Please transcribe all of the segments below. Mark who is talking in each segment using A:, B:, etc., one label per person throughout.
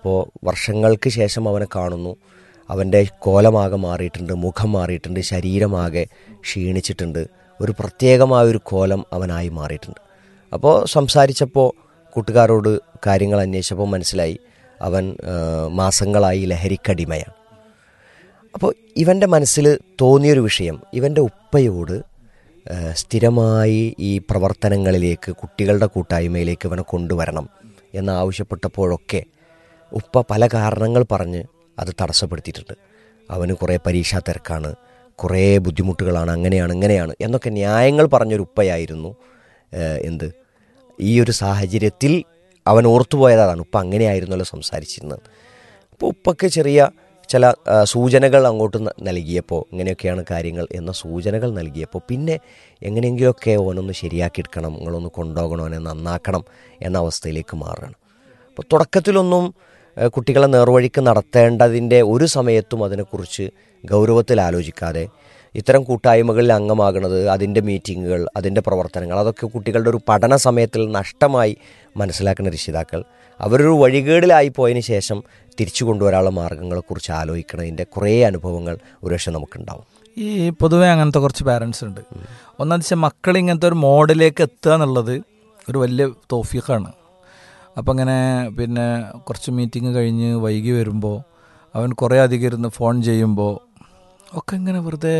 A: അപ്പോൾ വർഷങ്ങൾക്ക് ശേഷം അവനെ കാണുന്നു അവൻ്റെ കോലമാകെ മാറിയിട്ടുണ്ട് മുഖം മാറിയിട്ടുണ്ട് ശരീരമാകെ ക്ഷീണിച്ചിട്ടുണ്ട് ഒരു പ്രത്യേകമായ ഒരു കോലം അവനായി മാറിയിട്ടുണ്ട് അപ്പോൾ സംസാരിച്ചപ്പോൾ കൂട്ടുകാരോട് കാര്യങ്ങൾ അന്വേഷിച്ചപ്പോൾ മനസ്സിലായി അവൻ ആ, മാസങ്ങളായി ലഹരിക്കടിമയാണ് അപ്പോൾ ഇവൻ്റെ മനസ്സിൽ തോന്നിയൊരു വിഷയം ഇവൻ്റെ ഉപ്പയോട് ആ, സ്ഥിരമായി ഈ പ്രവർത്തനങ്ങളിലേക്ക് കുട്ടികളുടെ കൂട്ടായ്മയിലേക്ക് ഇവനെ കൊണ്ടുവരണം എന്നാവശ്യപ്പെട്ടപ്പോഴൊക്കെ ഉപ്പ പല കാരണങ്ങൾ പറഞ്ഞ് അത് തടസ്സപ്പെടുത്തിയിട്ടുണ്ട് അവന് കുറേ പരീക്ഷാ തിരക്കാണ് കുറേ ബുദ്ധിമുട്ടുകളാണ് അങ്ങനെയാണ് ഇങ്ങനെയാണ് എന്നൊക്കെ ന്യായങ്ങൾ പറഞ്ഞൊരു ഉപ്പയായിരുന്നു ആ, എന്ത് ഈ ഒരു സാഹചര്യത്തിൽ അവൻ ഓർത്തുപോയതാണ് ഉപ്പ അങ്ങനെയായിരുന്നല്ലോ സംസാരിച്ചിരുന്നത് അപ്പോൾ ഉപ്പക്ക് ചെറിയ ചില ആ, സൂചനകൾ അങ്ങോട്ട് ന- നൽകിയപ്പോൾ ഇങ്ങനെയൊക്കെയാണ് കാര്യങ്ങൾ എന്ന സൂചനകൾ നൽകിയപ്പോൾ പിന്നെ എങ്ങനെയെങ്കിലുമൊക്കെ ഓനൊന്ന് ശരിയാക്കിയെടുക്കണം നിങ്ങളൊന്ന് കൊണ്ടുപോകണം അവനെ നന്നാക്കണം എന്ന അവസ്ഥയിലേക്ക് മാറുകയാണ് അപ്പോൾ തുടക്കത്തിലൊന്നും ആ, കുട്ടികളെ നേർവഴിക്ക് നടത്തേണ്ടതിൻ്റെ ഒരു സമയത്തും അതിനെക്കുറിച്ച് ഗൗരവത്തിൽ ആലോചിക്കാതെ ഇത്തരം കൂട്ടായ്മകളിൽ അംഗമാകുന്നത് അതിൻ്റെ മീറ്റിങ്ങുകൾ അതിൻ്റെ പ്രവർത്തനങ്ങൾ അതൊക്കെ കുട്ടികളുടെ ഒരു പഠന സമയത്തിൽ നഷ്ടമായി മനസ്സിലാക്കുന്ന രക്ഷിതാക്കൾ അവരൊരു വഴികേടിലായി പോയതിന് ശേഷം തിരിച്ചു കൊണ്ടുവരാനുള്ള മാർഗങ്ങളെക്കുറിച്ച് ആലോചിക്കുന്നതിൻ്റെ കുറേ അനുഭവങ്ങൾ ഒരുപക്ഷെ നമുക്കുണ്ടാവും
B: ഈ പൊതുവെ അങ്ങനത്തെ കുറച്ച് പാരൻസ് ഉണ്ട് ഒന്നാം വെച്ചാൽ മക്കൾ ഇങ്ങനത്തെ ഒരു മോഡിലേക്ക് എത്തുക എന്നുള്ളത് ഒരു വലിയ തോഫീഖാണ് അപ്പം അങ്ങനെ പിന്നെ കുറച്ച് മീറ്റിംഗ് കഴിഞ്ഞ് വൈകി വരുമ്പോൾ അവൻ കുറേ അധികം ഇരുന്ന് ഫോൺ ചെയ്യുമ്പോൾ ഒക്കെ ഇങ്ങനെ വെറുതെ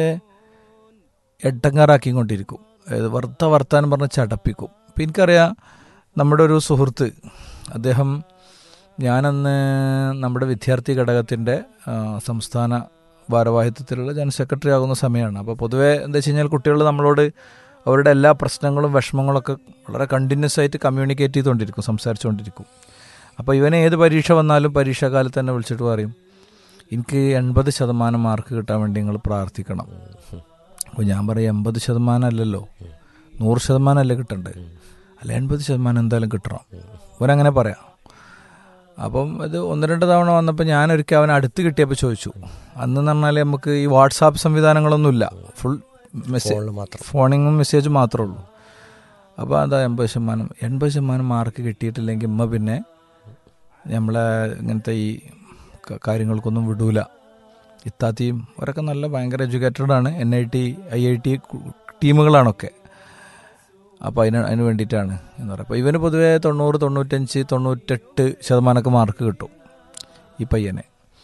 B: എട്ടങ്ങാറാക്കിക്കൊണ്ടിരിക്കും അതായത് വെറുതെ വർത്താനം പറഞ്ഞ് ചടപ്പിക്കും അപ്പം എനിക്കറിയാം നമ്മുടെ ഒരു സുഹൃത്ത് അദ്ദേഹം ഞാനന്ന് നമ്മുടെ വിദ്യാർത്ഥി ഘടകത്തിൻ്റെ ആ, സംസ്ഥാന ഭാരവാഹിത്വത്തിലുള്ള ജനറൽ സെക്രട്ടറി ആകുന്ന സമയമാണ് അപ്പോൾ പൊതുവേ എന്താ വെച്ച് കഴിഞ്ഞാൽ കുട്ടികൾ നമ്മളോട് അവരുടെ എല്ലാ പ്രശ്നങ്ങളും വിഷമങ്ങളൊക്കെ വളരെ കണ്ടിന്യൂസ് ആയിട്ട് കമ്മ്യൂണിക്കേറ്റ് ചെയ്തുകൊണ്ടിരിക്കും സംസാരിച്ചുകൊണ്ടിരിക്കും അപ്പോൾ ഇവന് ഏത് പരീക്ഷ വന്നാലും പരീക്ഷാകാലത്ത് തന്നെ വിളിച്ചിട്ട് പറയും എനിക്ക് എൺപത് ശതമാനം മാർക്ക് കിട്ടാൻ വേണ്ടി നിങ്ങൾ പ്രാർത്ഥിക്കണം അപ്പോൾ ഞാൻ പറയും എൺപത് ശതമാനം അല്ലല്ലോ നൂറ് ശതമാനം അല്ലേ കിട്ടണ്ടേ അല്ല എൺപത് ശതമാനം എന്തായാലും കിട്ടണം ഇവനങ്ങനെ പറയാം അപ്പം ഇത് ഒന്ന് രണ്ട് തവണ വന്നപ്പോൾ ഞാനൊരിക്കൽ അവൻ അടുത്ത് കിട്ടിയപ്പോൾ ചോദിച്ചു അന്ന് എന്ന് പറഞ്ഞാൽ നമുക്ക് ഈ വാട്സാപ്പ് സംവിധാനങ്ങളൊന്നുമില്ല ഫുൾ മെസ്സേജ്
A: ഫോണിൽ മാത്രം
B: ഫോണിങ്ങും മെസ്സേജും മാത്രമേ ഉള്ളൂ അപ്പോൾ അതാ എൺപത് ശതമാനം എൺപത് ശതമാനം മാർക്ക് കിട്ടിയിട്ടില്ലെങ്കിൽ ഉമ്മ പിന്നെ നമ്മളെ ഇങ്ങനത്തെ ഈ ക- കാര്യങ്ങൾക്കൊന്നും വിടൂല ഇത്താത്തിയും അവരൊക്കെ നല്ല ഭയങ്കര എഡ്യൂക്കേറ്റഡ് ആണ് N I T I I T ടീമുകളാണൊക്കെ അപ്പോൾ അതിന് അതിന് വേണ്ടിയിട്ടാണ് എന്ന് പറയുക അപ്പോൾ ഇവന് പൊതുവേ തൊണ്ണൂറ് തൊണ്ണൂറ്റഞ്ച് തൊണ്ണൂറ്റെട്ട് ശതമാനമൊക്കെ മാർക്ക് കിട്ടും ഈ പയ്യനെ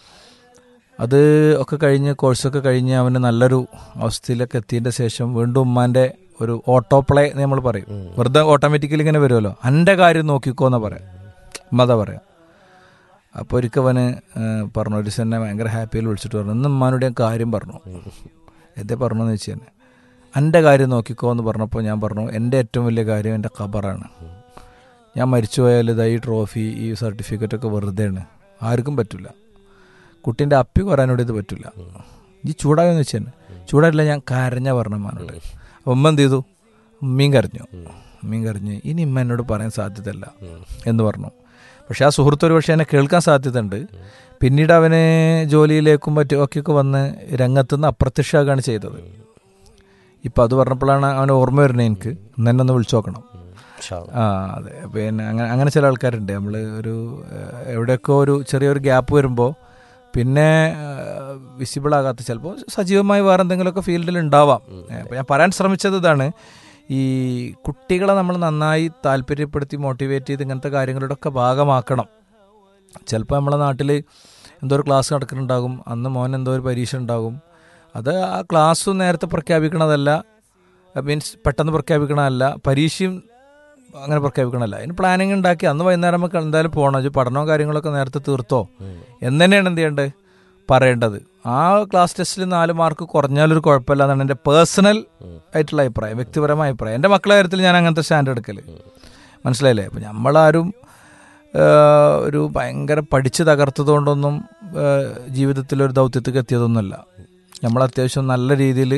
B: അത് ഒക്കെ കഴിഞ്ഞ് കോഴ്സൊക്കെ കഴിഞ്ഞ് അവന് നല്ലൊരു അവസ്ഥയിലൊക്കെ എത്തിയതിൻ്റെ ശേഷം വീണ്ടും ഉമ്മാൻ്റെ ഒരു ഓട്ടോ പ്ലേ എന്ന് നമ്മൾ പറയും വെറുതെ ഓട്ടോമാറ്റിക്കലി ഇങ്ങനെ വരുമല്ലോ എൻ്റെ കാര്യം നോക്കിക്കോ എന്നാ പറയാം ഉമ്മ അതാ പറയാം അപ്പോൾ ഒരിക്കൽ അവന് ഏഹ്, പറഞ്ഞു ഒരു ദിവസം എന്നെ ഭയങ്കര ഹാപ്പിയിൽ വിളിച്ചിട്ട് പറഞ്ഞു ഇന്ന് ഉമ്മാനോട് ഞാൻ കാര്യം പറഞ്ഞു എന്തേ പറഞ്ഞു എന്ന് വെച്ച് തന്നെ എൻ്റെ കാര്യം നോക്കിക്കോ എന്ന് പറഞ്ഞപ്പോൾ ഞാൻ പറഞ്ഞു എൻ്റെ ഏറ്റവും വലിയ കാര്യം എൻ്റെ ഖബറാണ് ഞാൻ മരിച്ചു പോയാൽ ഇതാ ഈ ട്രോഫി ഈ സർട്ടിഫിക്കറ്റ് ഒക്കെ വെറുതെയാണ് ആർക്കും പറ്റില്ല കുട്ടീൻ്റെ അപ്പി കൊറാനോട് ഇത് പറ്റില്ല ഈ ചൂടായെന്ന് വെച്ച് തന്നെ ചൂടായില്ല ഞാൻ കരഞ്ഞ പറഞ്ഞ ഉമ്മാനോട് അപ്പം ഉമ്മ എന്ത് ചെയ്തു ഉമ്മയും കരഞ്ഞു ഉമ്മയും കരഞ്ഞ് ഇനി ഉമ്മ എന്നോട് പറയാൻ സാധ്യതയല്ല എന്ന് പറഞ്ഞു പക്ഷെ ആ സുഹൃത്ത് ഒരു പക്ഷേ എന്നെ കേൾക്കാൻ സാധ്യതയുണ്ട് പിന്നീട് അവന് ജോലിയിലേക്കും മറ്റും ഒക്കെയൊക്കെ വന്ന് രംഗത്തുനിന്ന് അപ്രത്യക്ഷമാകുകയാണ് ചെയ്തത് ഇപ്പം അത് പറഞ്ഞപ്പോഴാണ് അവന് ഓർമ്മ വരുന്നത് എനിക്ക് ഇന്ന് എന്നെ ഒന്ന് വിളിച്ചു നോക്കണം
A: ഇൻഷാ അല്ലാ.
B: ആ അതെ പിന്നെ അങ്ങനെ അങ്ങനെ ചില ആൾക്കാരുണ്ട് നമ്മൾ ഒരു ഏഹ്, എവിടെയൊക്കെ ഒരു ചെറിയൊരു ഗ്യാപ്പ് വരുമ്പോൾ പിന്നെ വിസിബിൾ ആകാത്ത ചിലപ്പോൾ സജീവമായി വേറെ എന്തെങ്കിലുമൊക്കെ ഫീൽഡിൽ ഉണ്ടാവാം അപ്പോൾ ഞാൻ പറയാൻ ശ്രമിച്ചത് ഇതാണ് ഈ കുട്ടികളെ നമ്മൾ നന്നായി താല്പര്യപ്പെടുത്തി മോട്ടിവേറ്റ് ചെയ്ത് ഇങ്ങനത്തെ കാര്യങ്ങളുടെ ഒക്കെ ഭാഗമാക്കണം ചിലപ്പോൾ നമ്മളെ നാട്ടിൽ എന്തോ ഒരു ക്ലാസ് നടക്കുന്നുണ്ടാകും അന്ന് മോൻ എന്തോ ഒരു പരീക്ഷ ഉണ്ടാകും അത് ആ ക്ലാസ്സും നേരത്തെ പ്രഖ്യാപിക്കണതല്ല മീൻസ് പെട്ടെന്ന് പ്രഖ്യാപിക്കണമല്ല പരീക്ഷയും അങ്ങനെ പ്രഖ്യാപിക്കണമല്ല അതിന് പ്ലാനിങ് ഉണ്ടാക്കി അന്ന് വൈകുന്നേരം നമുക്ക് എന്തായാലും പോകണം ഇത് പഠനവും കാര്യങ്ങളൊക്കെ നേരത്തെ തീർത്തോ എന്ന് തന്നെയാണ് എന്ത് ചെയ്യേണ്ടത് പറയേണ്ടത് ആ ക്ലാസ് ടെസ്റ്റിൽ നാല് മാർക്ക് കുറഞ്ഞാലൊരു കുഴപ്പമില്ല എന്നാണ് എൻ്റെ പേഴ്സണൽ ആയിട്ടുള്ള അഭിപ്രായം വ്യക്തിപരമായ അഭിപ്രായം എൻ്റെ മക്കളുടെ കാര്യത്തിൽ ഞാൻ അങ്ങനത്തെ സ്റ്റാൻഡ് എടുക്കൽ മനസ്സിലായില്ലേ അപ്പം നമ്മളാരും ഏഹ്, ഒരു ഭയങ്കര പഠിച്ച് തകർത്തതുകൊണ്ടൊന്നും ഏഹ്, ജീവിതത്തിൽ ഒരു ദൗത്യത്തേക്ക് എത്തിയതൊന്നുമല്ല നമ്മൾ അത്യാവശ്യം നല്ല രീതിയിൽ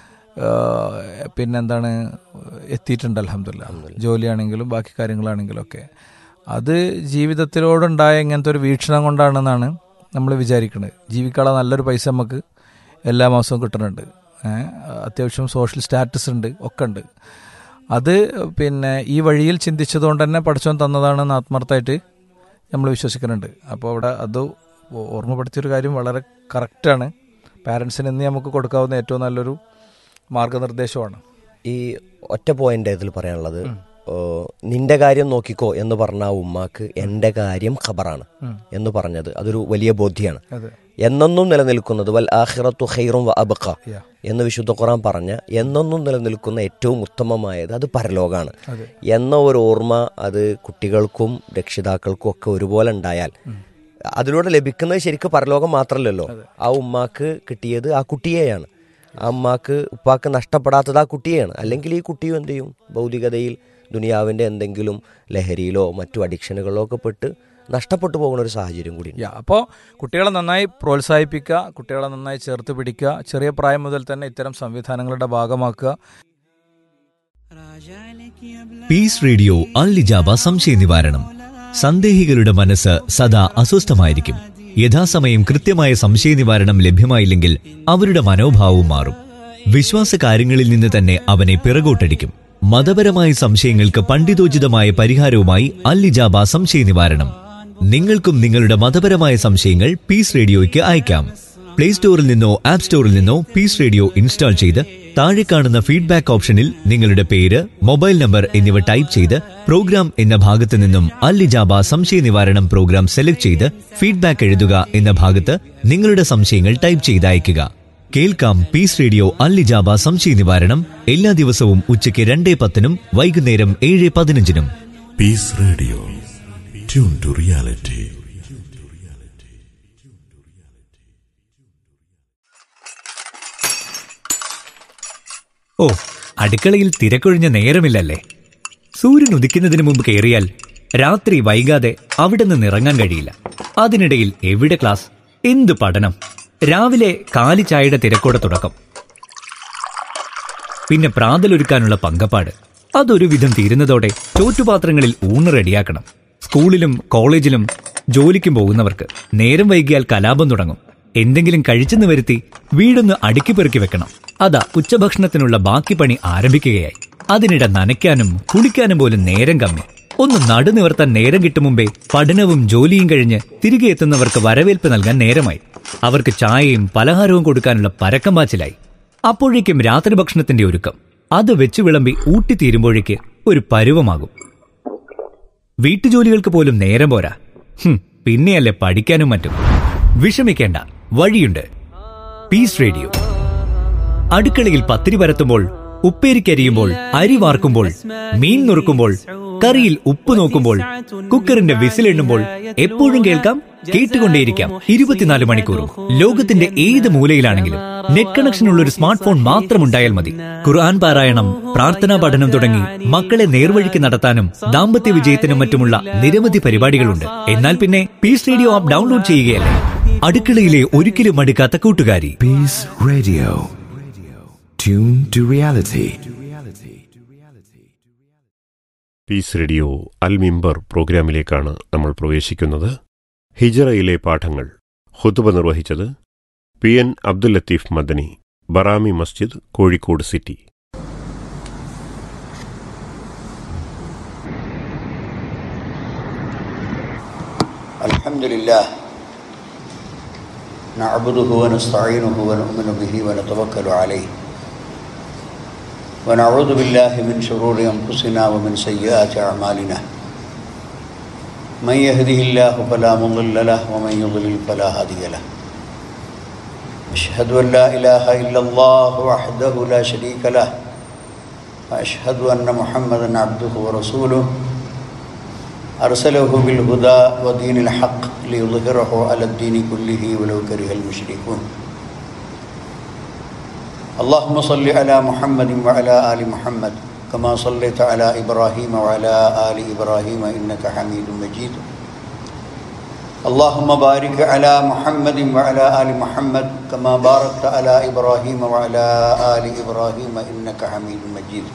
B: പിന്നെന്താണ് എത്തിയിട്ടുണ്ട് അലഹമില്ല ജോലിയാണെങ്കിലും ബാക്കി കാര്യങ്ങളാണെങ്കിലും ഒക്കെ അത് ജീവിതത്തിലോടുണ്ടായ ഇങ്ങനത്തെ ഒരു വീക്ഷണം കൊണ്ടാണെന്നാണ് നമ്മൾ വിചാരിക്കുന്നത് ജീവിക്കാനുള്ള നല്ലൊരു പൈസ നമുക്ക് എല്ലാ മാസവും കിട്ടുന്നുണ്ട് ഏഹ് അത്യാവശ്യം സോഷ്യൽ സ്റ്റാറ്റസ് ഉണ്ട് ഒക്കെ ഉണ്ട് അത് പിന്നെ ഈ വഴിയിൽ ചിന്തിച്ചതുകൊണ്ട് തന്നെ പഠിച്ചോൻ തന്നതാണെന്ന് ആത്മാർത്ഥമായിട്ട് നമ്മൾ വിശ്വസിക്കുന്നുണ്ട് അപ്പോൾ അവിടെ അത് ഓർമ്മപ്പെടുത്തിയൊരു കാര്യം വളരെ കറക്റ്റാണ് പാരൻസിന് ഇന്ന് നമുക്ക് കൊടുക്കാവുന്ന ഏറ്റവും നല്ലൊരു മാർഗനിർദ്ദേശമാണ്
A: ഈ ഒറ്റ പോയിന്റ് ഇതിൽ പറയാനുള്ളത് ഓ, നിന്റെ കാര്യം നോക്കിക്കോ എന്ന് പറഞ്ഞ ആ ഉമ്മാക്ക് എന്റെ കാര്യം ഖബറാണ് എന്ന് പറഞ്ഞത് അതൊരു വലിയ ബോധ്യമാണ്
B: അതെ
A: എന്നെന്നും നിലനിൽക്കുന്നത് വൽ ആഖിറത്തു ഖൈറും വ അബ്ഖ
B: Yeah.
A: എന്ന് വിശുദ്ധ ഖുറാൻ പറഞ്ഞ എന്നെന്നും നിലനിൽക്കുന്ന ഏറ്റവും ഉത്തമമായത് അത് പരലോകാണ്
B: അതെ.
A: എന്ന ഒരു ഓർമ്മ അത് കുട്ടികൾക്കും രക്ഷിതാക്കൾക്കും ഒക്കെ ഒരുപോലെ ഉണ്ടായാൽ അതിലൂടെ ലഭിക്കുന്നത് ശരിക്കും പരലോകം മാത്രമല്ലല്ലോ ആ ഉമ്മാക്ക് കിട്ടിയത് ആ കുട്ടിയെയാണ് ആ ഉമ്മാക്ക് ഉപ്പാക്ക് നഷ്ടപ്പെടാത്തത് ആ കുട്ടിയെയാണ് അല്ലെങ്കിൽ ഈ കുട്ടിയും എന്ത് ചെയ്യും ഭൗതികതയിൽ ദുനിയാവിൻ്റെ എന്തെങ്കിലും ലഹരിയിലോ മറ്റു അഡിക്ഷനുകളിലോ ഒക്കെ പെട്ട് നഷ്ടപ്പെട്ടു പോകുന്ന ഒരു സാഹചര്യം കൂടി
B: യാ അപ്പോൾ കുട്ടികളെ നന്നായി പ്രോത്സാഹിപ്പിക്കുക കുട്ടികളെ നന്നായി ചേർത്ത് പിടിക്കുക ചെറിയ പ്രായം മുതൽ തന്നെ ഇത്തരം സംവിധാനങ്ങളുടെ ഭാഗമാക്കുക
C: പീസ് റേഡിയോ അൽ ഇജാബ സംശയ നിവാരണം സന്ദേഹികളുടെ മനസ്സ് സദാ അസ്വസ്ഥമായിരിക്കും യഥാസമയം കൃത്യമായ സംശയ നിവാരണം ലഭ്യമായില്ലെങ്കിൽ അവരുടെ മനോഭാവവും മാറും വിശ്വാസ കാര്യങ്ങളിൽ നിന്ന് തന്നെ അവനെ പിറകോട്ടടിക്കും മതപരമായ സംശയങ്ങൾക്ക് പണ്ഡിതോചിതമായ പരിഹാരവുമായി അൽ ഇജാബ സംശയ നിവാരണം നിങ്ങൾക്കും നിങ്ങളുടെ മതപരമായ സംശയങ്ങൾ പീസ് റേഡിയോയ്ക്ക് അയക്കാം പ്ലേ സ്റ്റോറിൽ നിന്നോ ആപ്പ് സ്റ്റോറിൽ നിന്നോ പീസ് റേഡിയോ ഇൻസ്റ്റാൾ ചെയ്ത് താഴെ കാണുന്ന ഫീഡ്ബാക്ക് ഓപ്ഷനിൽ നിങ്ങളുടെ പേര് മൊബൈൽ നമ്പർ എന്നിവ ടൈപ്പ് ചെയ്ത് പ്രോഗ്രാം എന്ന ഭാഗത്ത് നിന്നും അൽ ഇജാബ സംശയ നിവാരണം പ്രോഗ്രാം സെലക്ട് ചെയ്ത് ഫീഡ്ബാക്ക് എഴുതുക എന്ന ഭാഗത്ത് നിങ്ങളുടെ സംശയങ്ങൾ ടൈപ്പ് ചെയ്ത് അയയ്ക്കുക കേൾക്കാം പീസ് റേഡിയോ അൽ ഇജാബ സംശയ നിവാരണം എല്ലാ ദിവസവും ഉച്ചയ്ക്ക് രണ്ടേ പത്തിനും വൈകുന്നേരം ഏഴ് പതിനഞ്ചിനും
D: Peace Radio. Tune to reality.
C: ഓ അടുക്കളയിൽ തിരക്കൊഴിഞ്ഞ നേരമില്ലല്ലേ സൂര്യൻ ഉദിക്കുന്നതിന് മുമ്പ് കയറിയാൽ രാത്രി വൈകാതെ അവിടെ നിന്ന് ഇറങ്ങാൻ കഴിയില്ല അതിനിടയിൽ എവിടെ ക്ലാസ് എന്ത് പഠനം രാവിലെ കാലി ചായയുടെ തിരക്കോടെ തുടക്കം പിന്നെ പ്രാതലൊരുക്കാനുള്ള പങ്കപ്പാട് അതൊരു വിധം തീരുന്നതോടെ ചോറ്റുപാത്രങ്ങളിൽ ഊണ് റെഡിയാക്കണം സ്കൂളിലും കോളേജിലും ജോലിക്കും പോകുന്നവർക്ക് നേരം വൈകിയാൽ കലാപം തുടങ്ങും എന്തെങ്കിലും കഴിച്ചെന്ന് വരുത്തി വീടൊന്ന് അടുക്കി പെറുക്കി വെക്കണം അതാ ഉച്ചഭക്ഷണത്തിനുള്ള ബാക്കി പണി ആരംഭിക്കുകയായി അതിനിടെ നനയ്ക്കാനും കുളിക്കാനും പോലും നേരം കമ്മി ഒന്ന് നടുനിവർത്താൻ നേരം കിട്ടും മുമ്പേ പഠനവും ജോലിയും കഴിഞ്ഞ് തിരികെ എത്തുന്നവർക്ക് വരവേൽപ്പ് നൽകാൻ നേരമായി അവർക്ക് ചായയും പലഹാരവും കൊടുക്കാനുള്ള പരക്കം പാച്ചിലായി അപ്പോഴേക്കും രാത്രി ഭക്ഷണത്തിന്റെ ഒരുക്കം അത് വെച്ച് വിളമ്പി ഊട്ടിത്തീരുമ്പോഴേക്ക് ഒരു പരുവമാകും വീട്ടുജോലികൾക്ക് പോലും നേരം പോരാ ഹും, പിന്നെയല്ലേ പഠിക്കാനും മറ്റും വിഷമിക്കേണ്ട വഴിയുണ്ട് പീസ് റേഡിയോ അടുക്കളയിൽ പത്തിരി പരത്തുമ്പോൾ ഉപ്പേരിക്കരിയുമ്പോൾ അരി വാർക്കുമ്പോൾ മീൻ നുറുക്കുമ്പോൾ കറിയിൽ ഉപ്പ് നോക്കുമ്പോൾ കുക്കറിന്റെ വിസിലെണ്ണുമ്പോൾ എപ്പോഴും കേൾക്കാം കേട്ടുകൊണ്ടേയിരിക്കാം ഇരുപത്തിനാല് മണിക്കൂറും ലോകത്തിന്റെ ഏത് മൂലയിലാണെങ്കിലും നെറ്റ് കണക്ഷൻ ഉള്ള ഒരു സ്മാർട്ട് ഫോൺ മാത്രം ഉണ്ടായാൽ മതി ഖുർആൻ പാരായണം പ്രാർത്ഥനാ പഠനം തുടങ്ങി മക്കളെ നേർവഴിക്ക് നടത്താനും ദാമ്പത്യ വിജയത്തിനും മറ്റുമുള്ള നിരവധി പരിപാടികളുണ്ട് എന്നാൽ പിന്നെ പീസ് റേഡിയോ ആപ്പ് ഡൗൺലോഡ് ചെയ്യുകയല്ലേ അടുക്കളയിലെ ഒരിക്കലും മടുക്കാത്ത കൂട്ടുകാരി
D: Peace Radio. Tune to reality.
E: Peace radio Al Mimbar പ്രോഗ്രാമിലേക്കാണ് നമ്മൾ പ്രവേശിക്കുന്നത് ഹിജറയിലെ പാഠങ്ങൾ ഹുതുബ നിർവഹിച്ചത് P N Abdul Latheef Madani Barami Masjid Kozhikode city
F: الحمد لله نعبده ونستعينه ونؤمن به ونتوكل عليه ونعوذ بالله من شرور انفسنا ومن سيئات اعمالنا من يهده الله فلا مضل له ومن يضلل فلا هادي له اشهد ان لا اله الا الله وحده لا شريك له واشهد ان محمدا عبده ورسوله أرسله بالهدى ودين الحق ليظهره على الدين كله ولو كره المشركون اللهم صل على محمد وعلى آل محمد كما صليت على إبراهيم وعلى آل إبراهيم إنك حميد مجيد اللهم بارك على محمد وعلى آل محمد كما باركت على إبراهيم وعلى آل إبراهيم إنك حميد مجيد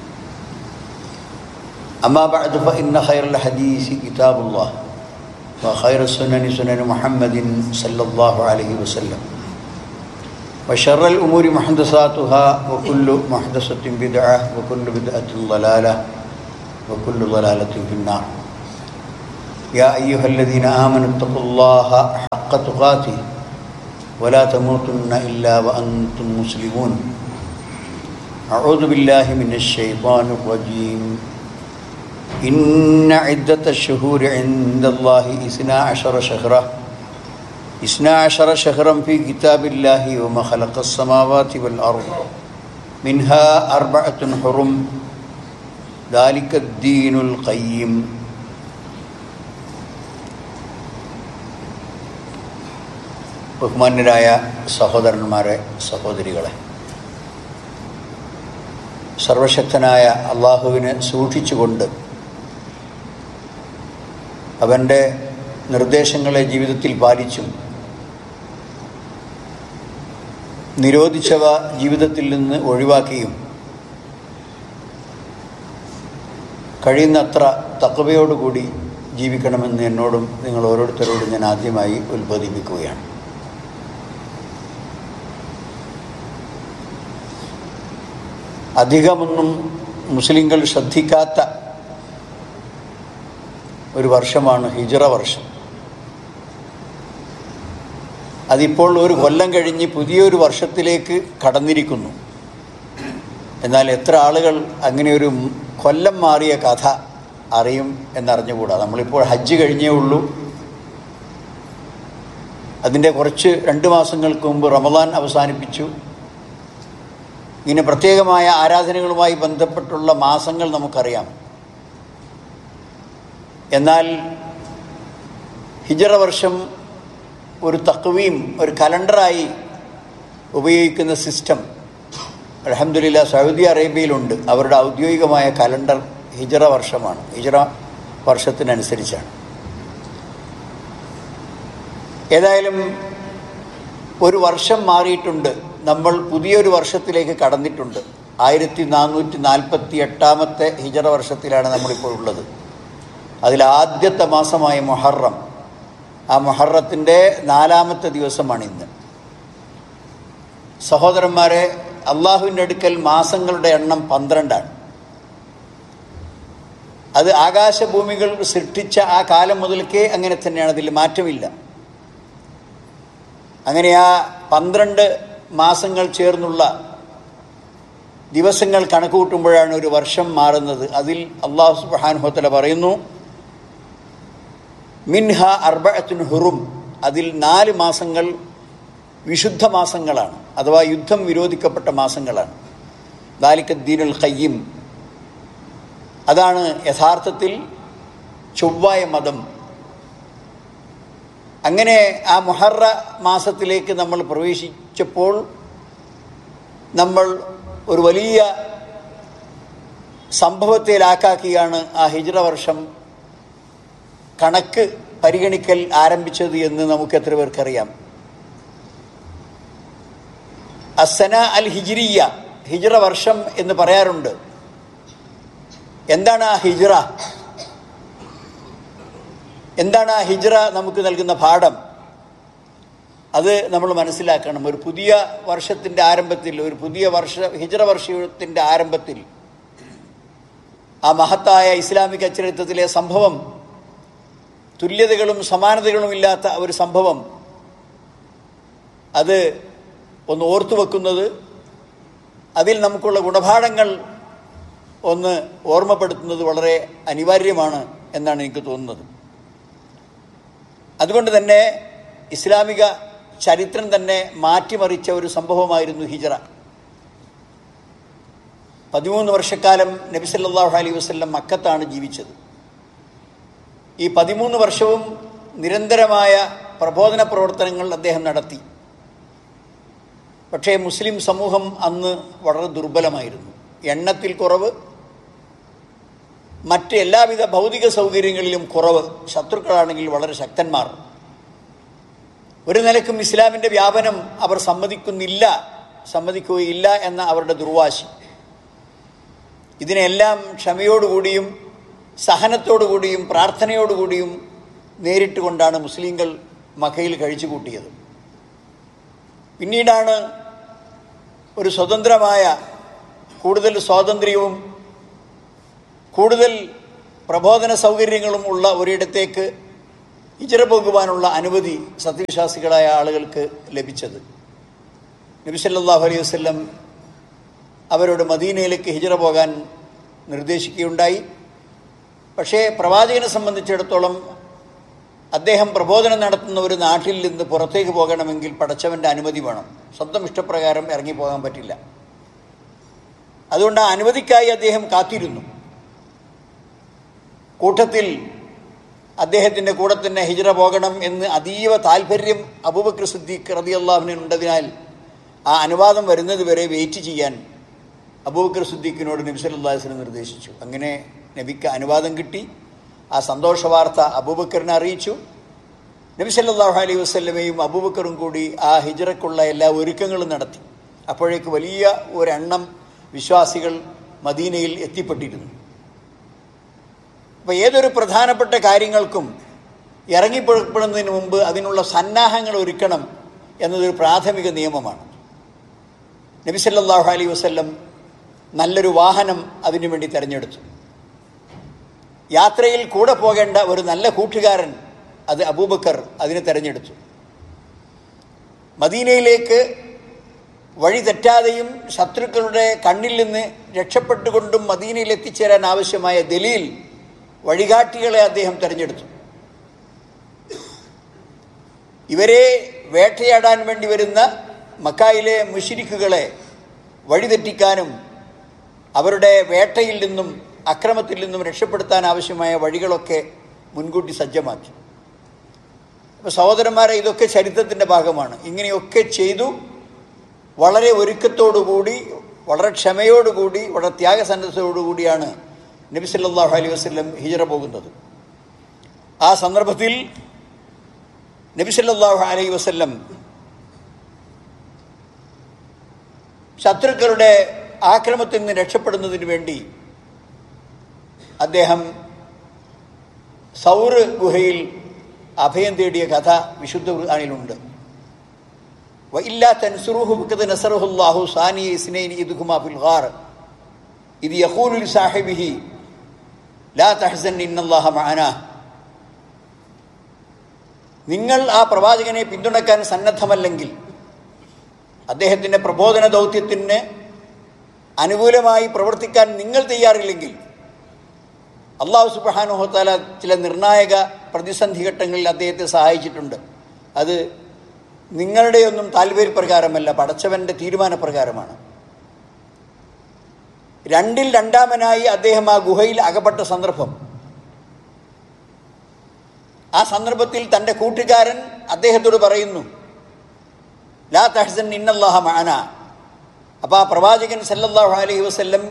F: أما بعد فإن خير الحديث كتاب الله وخير السنن سنن محمد صلى الله عليه وسلم وشر الأمور محدثاتها وكل محدثة بدعة وكل بدعة ضلالة وكل ضلالة في النار يا أيها الذين آمنوا اتقوا الله حق تقاته ولا تموتن إلا وأنتم مسلمون أعوذ بالله من الشيطان الرجيم إن عدة الشهور عند الله إثنا عشر شهرا إثنا عشر شهرا في كتاب الله وما خلق السماوات والأرض منها أربعة حرم ذلك الدين القيم ബഹുമാന്യരായ സഹോദരന്മാരെ സഹോദരികളെ സർവശക്തനായ അള്ളാഹുവിനെ സൂക്ഷിച്ചുകൊണ്ട് അവൻ്റെ നിർദ്ദേശങ്ങളെ ജീവിതത്തിൽ പാലിച്ചും നിരോധിച്ചവ ജീവിതത്തിൽ നിന്ന് ഒഴിവാക്കിയും കഴിയുന്നത്ര തക്കവയോടുകൂടി ജീവിക്കണമെന്ന് എന്നോടും നിങ്ങൾ ഓരോരുത്തരോടും ഞാൻ ആദ്യമായി ഉത്ബോധിപ്പിക്കുകയാണ് അധികമൊന്നും മുസ്ലിങ്ങൾ ശ്രദ്ധിക്കാത്ത ഒരു വർഷമാണ് ഹിജറ വർഷം അതിപ്പോൾ ഒരു കൊല്ലം കഴിഞ്ഞ് പുതിയൊരു വർഷത്തിലേക്ക് കടന്നിരിക്കുന്നു എന്നാൽ എത്ര ആളുകൾ അങ്ങനെ ഒരു കൊല്ലം മാറിയ കഥ അറിയും എന്നറിഞ്ഞുകൂടാ നമ്മളിപ്പോൾ ഹജ്ജ് കഴിഞ്ഞേ ഉള്ളൂ അതിൻ്റെ കുറച്ച് രണ്ട് മാസങ്ങൾക്ക് മുമ്പ് റമദാൻ അവസാനിപ്പിച്ചു ഇങ്ങനെ പ്രത്യേകമായ ആരാധനകളുമായി ബന്ധപ്പെട്ടുള്ള മാസങ്ങൾ നമുക്കറിയാം എന്നാൽ ഹിജറ വർഷം ഒരു തക്വീം ഒരു കലണ്ടറായി ഉപയോഗിക്കുന്ന സിസ്റ്റം അലഹമില്ല സൗദി അറേബ്യയിലുണ്ട് അവരുടെ ഔദ്യോഗികമായ കലണ്ടർ ഹിജറ വർഷമാണ് ഹിജറ വർഷത്തിനനുസരിച്ചാണ് ഏതായാലും ഒരു വർഷം മാറിയിട്ടുണ്ട് നമ്മൾ പുതിയൊരു വർഷത്തിലേക്ക് കടന്നിട്ടുണ്ട് ആയിരത്തി നാനൂറ്റി നാൽപ്പത്തി എട്ടാമത്തെ ഹിജറ വർഷത്തിലാണ് നമ്മളിപ്പോൾ ഉള്ളത് അതിൽ ആദ്യത്തെ മാസമായ മൊഹറം ആ മൊഹറത്തിൻ്റെ നാലാമത്തെ ദിവസമാണ് ഇന്ന് സഹോദരന്മാരെ അള്ളാഹുവിൻ്റെ അടുക്കൽ മാസങ്ങളുടെ എണ്ണം പന്ത്രണ്ടാണ് അത് ആകാശഭൂമികൾ സൃഷ്ടിച്ച ആ കാലം മുതൽക്കേ അങ്ങനെ തന്നെയാണ് അതിൽ മാറ്റമില്ല അങ്ങനെ ആ പന്ത്രണ്ട് മാസങ്ങൾ ചേർന്നുള്ള ദിവസങ്ങൾ കണക്കുകൂട്ടുമ്പോഴാണ് ഒരു വർഷം മാറുന്നത് അതിൽ അള്ളാഹു സുബാനുഹത്തല പറയുന്നു മിൻഹ അർബഅത്തുൻ ഹുറും അതിൽ നാല് മാസങ്ങൾ വിശുദ്ധ മാസങ്ങളാണ് അഥവാ യുദ്ധം വിരോധിക്കപ്പെട്ട മാസങ്ങളാണ് ദാലിക്ക ദീനുൽ ഖയ്യിം അതാണ് യഥാർത്ഥത്തിൽ ചൊവ്വായ മതം അങ്ങനെ ആ മുഹറ മാസത്തിലേക്ക് നമ്മൾ പ്രവേശിച്ചപ്പോൾ നമ്മൾ ഒരു വലിയ സംഭവത്തിലാക്കാക്കിയാണ് ആ ഹിജ്റ വർഷം കണക്ക് പരിഗണിക്കൽ ആരംഭിച്ചത് എന്ന് നമുക്ക് എത്ര പേർക്കറിയാം അസന അൽ ഹിജിരിയ ഹിജ്റ വർഷം എന്ന് പറയാറുണ്ട് എന്താണ് ആ ഹിജ്റ എന്താണ് ആ ഹിജ്റ നമുക്ക് നൽകുന്ന പാഠം അത് നമ്മൾ മനസ്സിലാക്കണം ഒരു പുതിയ വർഷത്തിൻ്റെ ആരംഭത്തിൽ ഒരു പുതിയ വർഷ ഹിജ്റ വർഷത്തിൻ്റെ ആരംഭത്തിൽ ആ മഹത്തായ ഇസ്ലാമിക ചരിത്രത്തിലെ സംഭവം തുല്യതകളും സമാനതകളും ഇല്ലാത്ത ഒരു സംഭവം അത് ഒന്ന് ഓർത്തു വെക്കുന്നത് അതിൽ നമുക്കുള്ള ഗുണപാഠങ്ങൾ ഒന്ന് ഓർമ്മപ്പെടുത്തുന്നത് വളരെ അനിവാര്യമാണ് എന്നാണ് എനിക്ക് തോന്നുന്നത് അതുകൊണ്ട് തന്നെ ഇസ്ലാമിക ചരിത്രം തന്നെ മാറ്റിമറിച്ച ഒരു സംഭവമായിരുന്നു ഹിജറ പതിമൂന്ന് വർഷക്കാലം നബി സല്ലല്ലാഹു അലൈഹി വസല്ലം മക്കത്താണ് ജീവിച്ചത് ഈ പതിമൂന്ന് വർഷവും നിരന്തരമായ പ്രബോധന പ്രവർത്തനങ്ങൾ അദ്ദേഹം നടത്തി പക്ഷേ മുസ്ലിം സമൂഹം അന്ന് വളരെ ദുർബലമായിരുന്നു എണ്ണത്തിൽ കുറവ് മറ്റ് എല്ലാവിധ ഭൗതിക സൗകര്യങ്ങളിലും കുറവ് ശത്രുക്കളാണെങ്കിൽ വളരെ ശക്തന്മാർ ഒരു നിലക്കും ഇസ്ലാമിൻ്റെ വ്യാപനം അവർ സമ്മതിക്കുന്നില്ല സമ്മതിക്കുകയില്ല എന്ന അവരുടെ ദുർവാശി ഇതിനെല്ലാം ക്ഷമയോടുകൂടിയും സഹനത്തോടുകൂടിയും പ്രാർത്ഥനയോടുകൂടിയും നേരിട്ടുകൊണ്ടാണ് മുസ്ലിങ്ങൾ മക്കയിൽ കഴിച്ചു കൂട്ടിയത് പിന്നീടാണ് ഒരു സ്വതന്ത്രമായ കൂടുതൽ സ്വാതന്ത്ര്യവും കൂടുതൽ പ്രബോധന സൗകര്യങ്ങളും ഉള്ള ഒരിടത്തേക്ക് ഹിജറ പോകുവാനുള്ള അനുമതി സത്യവിശ്വാസികളായ ആളുകൾക്ക് ലഭിച്ചത് നബി സല്ലല്ലാഹു അലൈഹി വസല്ലം അവരോട് മദീനയിലേക്ക് ഹിജറ പോകാൻ നിർദ്ദേശിക്കുകയുണ്ടായി പക്ഷേ പ്രവാചകനെ സംബന്ധിച്ചിടത്തോളം അദ്ദേഹം പ്രബോധനം നടത്തുന്ന ഒരു നാട്ടിൽ നിന്ന് പുറത്തേക്ക് പോകണമെങ്കിൽ പടച്ചവൻ്റെ അനുമതി വേണം സ്വന്തം ഇഷ്ടപ്രകാരം ഇറങ്ങിപ്പോകാൻ പറ്റില്ല അതുകൊണ്ട് ആ അനുമതിക്കായി അദ്ദേഹം കാത്തിരുന്നു കൂട്ടത്തിൽ അദ്ദേഹത്തിൻ്റെ കൂടെ തന്നെ ഹിജറ പോകണം എന്ന് അതീവ താല്പര്യം അബൂബക്കർ സിദ്ദീഖ് റതി അള്ളാഹുവിനുണ്ടതിനാൽ ആ അനുവാദം വരുന്നത് വരെ വെയിറ്റ് ചെയ്യാൻ അബൂബക്കർ സിദ്ദീഖിനോട് നബി സല്ലല്ലാഹു അലൈഹി വസല്ലം നിർദ്ദേശിച്ചു അങ്ങനെ നബിക്ക് അനുവാദം കിട്ടി ആ സന്തോഷ വാർത്ത അബൂബക്കറിനെ അറിയിച്ചു നബി സല്ലല്ലാഹു അലൈഹി വസല്ലമയും അബൂബക്കറും കൂടി ആ ഹിജറക്കുള്ള എല്ലാ ഒരുക്കങ്ങളും നടത്തി അപ്പോഴേക്ക് വലിയ ഒരെണ്ണം വിശ്വാസികൾ മദീനയിൽ എത്തിപ്പെട്ടിരുന്നു അപ്പോൾ ഏതൊരു പ്രധാനപ്പെട്ട കാര്യങ്ങൾക്കും ഇറങ്ങിപ്പുറപ്പെടുന്നതിന് മുമ്പ് അതിനുള്ള സന്നാഹങ്ങൾ ഒരുക്കണം എന്നതൊരു പ്രാഥമിക നിയമമാണ് നബി സല്ലല്ലാഹു അലൈഹി വസല്ലം നല്ലൊരു വാഹനം അതിനു വേണ്ടി തിരഞ്ഞെടുത്തു യാത്രയിൽ കൂടെ പോകേണ്ട ഒരു നല്ല കൂട്ടുകാരൻ അത് അബൂബക്കർ അതിനെ തിരഞ്ഞെടുത്തു മദീനയിലേക്ക് വഴി തെറ്റാതെയും ശത്രുക്കളുടെ കണ്ണിൽ നിന്ന് രക്ഷപ്പെട്ടുകൊണ്ടും മദീനയിൽ എത്തിച്ചേരാൻ ആവശ്യമായ ദലീൽ വഴികാട്ടികളെ അദ്ദേഹം തിരഞ്ഞെടുത്തു ഇവരെ വേട്ടയാടാൻ വേണ്ടി വരുന്ന മക്കായിലെ മുഷിരിക്കുകളെ വഴിതെറ്റിക്കാനും അവരുടെ വേട്ടയിൽ നിന്നും അക്രമത്തിൽ നിന്നും രക്ഷപ്പെടുത്താൻ ആവശ്യമായ വഴികളൊക്കെ മുൻകൂട്ടി സജ്ജമാക്കി അപ്പോൾ സഹോദരന്മാരെ ഇതൊക്കെ ചരിത്രത്തിൻ്റെ ഭാഗമാണ് ഇങ്ങനെയൊക്കെ ചെയ്തു വളരെ ഒരുക്കത്തോടുകൂടി വളരെ ക്ഷമയോടുകൂടി വളരെ ത്യാഗസന്നദ്ധതയോടുകൂടിയാണ് നബി സല്ലല്ലാഹു അലൈഹി വസല്ലം ഹിജറ പോകുന്നത് ആ സന്ദർഭത്തിൽ നബി സല്ലല്ലാഹു അലൈഹി വസല്ലം ശത്രുക്കളുടെ ആക്രമത്തിൽ നിന്ന് രക്ഷപ്പെടുന്നതിന് വേണ്ടി അദ്ദേഹം സൗർ ഗുഹയിൽ അഭയം തേടിയ കഥ വിശുദ്ധ ഖുർആനിലുണ്ട് وإلا تنصروه فقد نصره الله ثاني اثنين إذ هما في الغار إذ يقول لصاحبه لا تحزن إن الله معنا നിങ്ങൾ ആ പ്രവാചകനെ പിന്തുണക്കാൻ സന്നദ്ധമല്ലെങ്കിൽ അദ്ദേഹത്തിൻ്റെ പ്രബോധന ദൗത്യത്തിന് അനുകൂലമായി പ്രവർത്തിക്കാൻ നിങ്ങൾ തയ്യാറില്ലെങ്കിൽ അള്ളാഹു സുബാനുഹത്താല ചില നിർണായക പ്രതിസന്ധി ഘട്ടങ്ങളിൽ അദ്ദേഹത്തെ സഹായിച്ചിട്ടുണ്ട് അത് നിങ്ങളുടെയൊന്നും താല്പര്യപ്രകാരമല്ല പടച്ചവന്റെ തീരുമാനപ്രകാരമാണ് രണ്ടിൽ രണ്ടാമനായി അദ്ദേഹം ആ ഗുഹയിൽ അകപ്പെട്ട സന്ദർഭം ആ സന്ദർഭത്തിൽ തൻ്റെ കൂട്ടുകാരൻ അദ്ദേഹത്തോട് പറയുന്നു ലാ തഹസൻ ഇന്നല്ലാഹ മാന അപ്പോൾ ആ പ്രവാചകൻ സല്ലല്ലാഹു അലൈഹി വസല്ലം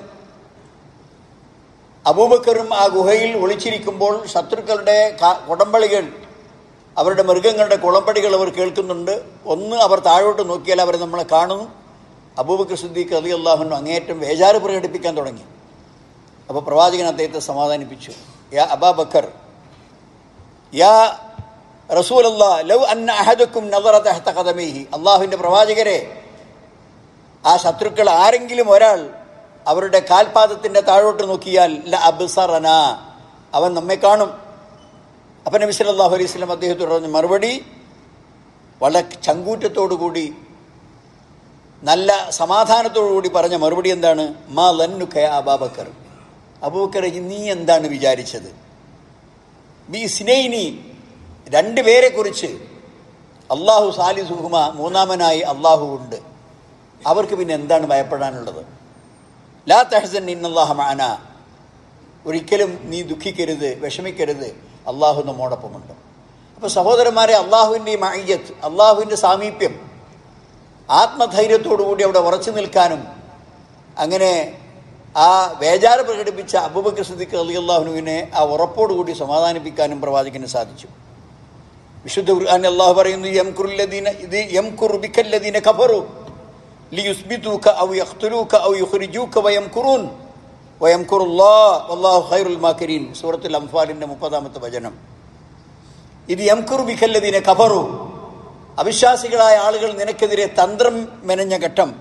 F: അബൂബക്കറും ആ ഗുഹയിൽ ഒളിച്ചിരിക്കുമ്പോൾ ശത്രുക്കളുടെ കുടമ്പളികൾ അവരുടെ മൃഗങ്ങളുടെ കുളമ്പടികൾ അവർ കേൾക്കുന്നുണ്ട് ഒന്ന് അവർ താഴോട്ട് നോക്കിയാൽ അവർ നമ്മളെ കാണുന്നു അബൂബക്കർ സിദ്ദീഖ് അലി അള്ളാഹുനു അങ്ങേയറ്റം വേജാറ് പ്രകടിപ്പിക്കാൻ തുടങ്ങി അപ്പോൾ പ്രവാചകൻ അദ്ദേഹത്തെ സമാധാനിപ്പിച്ചു യാ അബാ ബക്കർ യാ റസൂൽ അല്ലാ ലവ് അന്ന അഹദക്കും നദറത്ത് കഥമേഹി അള്ളാഹുവിൻ്റെ പ്രവാചകരെ ആ ശത്രുക്കൾ ആരെങ്കിലും ഒരാൾ അവരുടെ കാൽപാദത്തിൻ്റെ താഴോട്ട് നോക്കിയാൽ ല അബ്സറന അവൻ നമ്മെ കാണും അപ്പം നബി സല്ലല്ലാഹു അലൈഹി വസല്ലം അദ്ദേഹത്തോട് പറഞ്ഞ മറുപടി വളരെ ചങ്കൂറ്റത്തോടുകൂടി നല്ല സമാധാനത്തോടുകൂടി പറഞ്ഞ മറുപടി എന്താണ് മാ ലന്നു ഖയ അബാബക്കർ അബൂബക്കർ നീ എന്താണ് വിചാരിച്ചത് ബി സ്നൈനി രണ്ട് പേരെ കുറിച്ച് അള്ളാഹു സാലിസുഹുമ മൂന്നാമനായി അള്ളാഹു ഉണ്ട് അവർക്ക് പിന്നെ എന്താണ് ഭയപ്പെടാനുള്ളത് ലാ തഹസൻ ഇന്നല്ലാഹ മാന ഒരിക്കലും നീ ദുഃഖിക്കരുത് വിഷമിക്കരുത് അള്ളാഹു നമ്മോടൊപ്പമുണ്ട് അപ്പോൾ സഹോദരന്മാരെ അള്ളാഹുവിൻ്റെ മയ്യത്ത് അള്ളാഹുവിൻ്റെ സാമീപ്യം ആത്മധൈര്യത്തോടുകൂടി അവിടെ ഉറച്ചു നിൽക്കാനും അങ്ങനെ ആ ബേജാറ് പ്രകടിപ്പിച്ച അബൂബക്കർ സിദ്ദിഖ് അലി അള്ളാഹുനുവിനെ ആ ഉറപ്പോടുകൂടി സമാധാനിപ്പിക്കാനും പ്രവാചകന് സാധിച്ചു വിശുദ്ധ ഖുർആൻ അള്ളാഹു പറയുന്നു യംകുറുല്ലദീന ഇത് യംകുറുബിക്കല്ലദീന കഫറു ലിയുസ്ബിതൂക ഔ യഖ്തുലൂക ഔ യുഖ്രിജൂക വയംകുറൂൻ വയംകുറുല്ലാഹ് വല്ലാഹു ഖൈറുൽ മാക്കിരീൻ സൂറത്തുൽ അംഫാലിന്റെ മുപ്പതാമത്തെ വചനം ഇത് യംകുറുബിക്കല്ലദീന കഫറു അവിശ്വാസികളായ ആളുകൾ നിനക്കെതിരെ തന്ത്രം മെനഞ്ഞ ഘട്ടം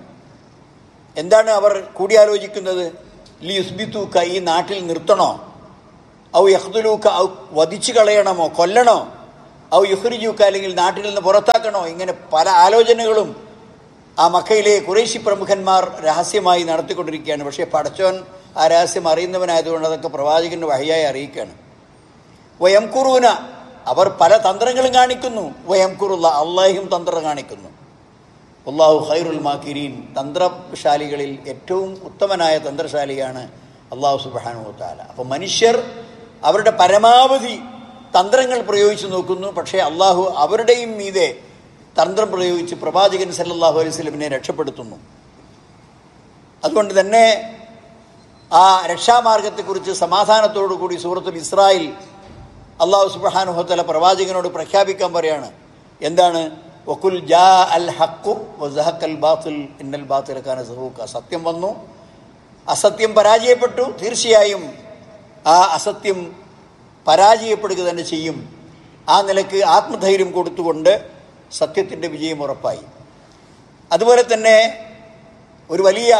F: എന്താണ് അവർ കൂടിയാലോചിക്കുന്നത് ലിയുസ്ബിത്തൂക്ക ഈ നാട്ടിൽ നിർത്തണോ ഔ യഹ്ദുലൂക്ക ഔ വധിച്ചു കളയണമോ കൊല്ലണോ ഔ യുഹ്രിജൂക്ക അല്ലെങ്കിൽ നാട്ടിൽ നിന്ന് പുറത്താക്കണോ ഇങ്ങനെ പല ആലോചനകളും ആ മക്കയിലെ കുറേശി പ്രമുഖന്മാർ രഹസ്യമായി നടത്തിക്കൊണ്ടിരിക്കുകയാണ് പക്ഷേ പടച്ചോൻ ആ രഹസ്യം അറിയുന്നവനായതുകൊണ്ട് അതൊക്കെ പ്രവാചകന്റെ വഴിയായി അറിയിക്കുകയാണ് വയംകുറൂന അവർ പല തന്ത്രങ്ങളും കാണിക്കുന്നു വയംകുറുള്ള അള്ളാഹും തന്ത്രം കാണിക്കുന്നു അള്ളാഹു ഖൈറുൽ മാക്കിരീൻ തന്ത്രശാലികളിൽ ഏറ്റവും ഉത്തമനായ തന്ത്രശാലിയാണ് അള്ളാഹു സുബാനു താല അപ്പം മനുഷ്യർ അവരുടെ പരമാവധി തന്ത്രങ്ങൾ പ്രയോഗിച്ചു നോക്കുന്നു പക്ഷേ അള്ളാഹു അവരുടെയും മീതെ തന്ത്രം പ്രയോഗിച്ച് പ്രവാചകൻ സല്ലല്ലാഹു അലൈഹി സ്വലമിനെ രക്ഷപ്പെടുത്തുന്നു അതുകൊണ്ട് തന്നെ ആ രക്ഷാമാർഗത്തെക്കുറിച്ച് സമാധാനത്തോടു കൂടി സൂറത്തുൽ ഇസ്രായേൽ അള്ളാഹു സുബാനുഹത്തല പ്രവാചകനോട് പ്രഖ്യാപിക്കാൻ പറയാണ് എന്താണ് വക്കുൽ ജാ അൽ ഹക്കു വസഹക്കൽ ബാത്തുൽ ഇന്നൽ ബാത്തുലക്കാന സഹൂക്ക സത്യം വന്നു അസത്യം പരാജയപ്പെട്ടു തീർച്ചയായും ആ അസത്യം പരാജയപ്പെടുക തന്നെ ചെയ്യും ആ നിലക്ക് ആത്മധൈര്യം കൊടുത്തുകൊണ്ട് സത്യത്തിൻ്റെ വിജയം ഉറപ്പായി അതുപോലെ തന്നെ ഒരു വലിയ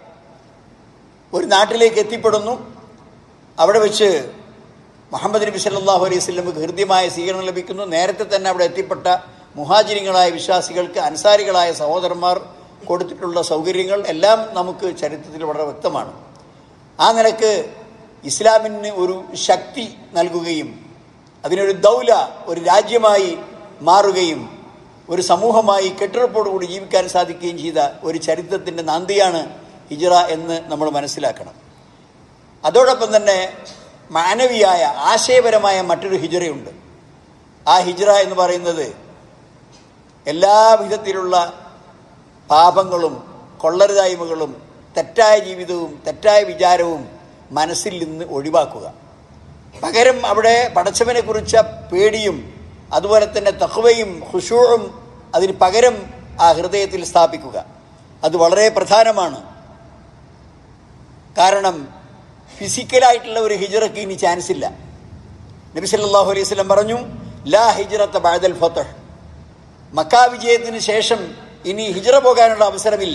F: ഒരു നാട്ടിലേക്ക് എത്തിപ്പെടുന്നു അവിടെ വെച്ച് മുഹമ്മദ് നബി സല്ലല്ലാഹു അലൈഹി വസല്ലമക്ക് ഹൃദ്യമായ സ്വീകരണം ലഭിക്കുന്നു നേരത്തെ തന്നെ അവിടെ എത്തിപ്പെട്ട മുഹാജിരികളായ വിശ്വാസികൾക്ക് അൻസാരികളായ സഹോദരന്മാർ കൊടുത്തിട്ടുള്ള സൗകര്യങ്ങൾ എല്ലാം നമുക്ക് ചരിത്രത്തിൽ വളരെ വ്യക്തമാണ് ആ നിലക്ക് ഇസ്ലാമിന് ഒരു ശക്തി നൽകുകയും അതിനൊരു ദൗല ഒരു രാജ്യമായി മാറുകയും ഒരു സമൂഹമായി കെട്ടുറപ്പോടുകൂടി ജീവിക്കാൻ സാധിക്കുകയും ചെയ്ത ഒരു ചരിത്രത്തിൻ്റെ നാന്തിയാണ് ഹിജറ എന്ന് നമ്മൾ മനസ്സിലാക്കണം അതോടൊപ്പം തന്നെ മാനവിയായ ആശയപരമായ മറ്റൊരു ഹിജറയുണ്ട് ആ ഹിജറ എന്ന് പറയുന്നത് എല്ലാ വിധത്തിലുള്ള പാപങ്ങളും കൊള്ളരുതായ്മകളും തെറ്റായ ജീവിതവും തെറ്റായ വിചാരവും മനസ്സിൽ നിന്ന് ഒഴിവാക്കുക പകരം അവിടെ പടച്ചവനെ കുറിച്ച പേടിയും അതുപോലെ തന്നെ തഹ്വയും ഹുഷൂറും അതിന് പകരം ആ ഹൃദയത്തിൽ സ്ഥാപിക്കുക അത് വളരെ പ്രധാനമാണ് കാരണം ഫിസിക്കലായിട്ടുള്ള ഒരു ഹിജറയ്ക്ക് ഇനി ചാൻസ് ഇല്ല നബി സല്ലല്ലാഹു അലൈഹി വസല്ലം പറഞ്ഞു ലാ ഹിജറത്ത ബഅദൽ ഫതഹ് മക്കാ വിജയത്തിന് ശേഷം ഇനി ഹിജറ പോകാനുള്ള അവസരമില്ല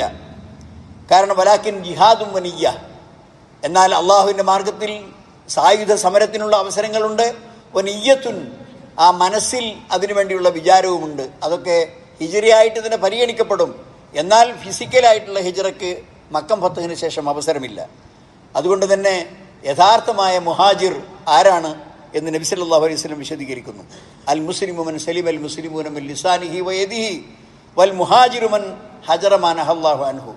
F: കാരണം വലാക്കിൻ ജിഹാദും വനിയ്യ എന്നാൽ അള്ളാഹുവിൻ്റെ മാർഗത്തിൽ സായുധ സമരത്തിനുള്ള അവസരങ്ങളുണ്ട് വനിയ്യത്തുൻ ആ മനസ്സിൽ അതിനുവേണ്ടിയുള്ള വിചാരവുമുണ്ട് അതൊക്കെ ഹിജറയായിട്ട് തന്നെ പരിഗണിക്കപ്പെടും എന്നാൽ ഫിസിക്കലായിട്ടുള്ള ഹിജറയ്ക്ക് മക്കം ഫത്തഹിന് ശേഷം അവസരമില്ല അതുകൊണ്ട് തന്നെ യഥാർത്ഥമായ മുഹാജിർ ആരാണ് എന്ന് നബി സല്ലല്ലാഹു അലൈഹി വസല്ലം വിശദീകരിക്കുന്നു അൽ മുസ്ലിമു മൻ സലിം അൽ മുസ്ലിമൂന മിൻ ലിസാനിഹി വയദിഹി വൽ മുഹാജിറു മൻ ഹജറ മാ നഹല്ലാഹു അൻഹു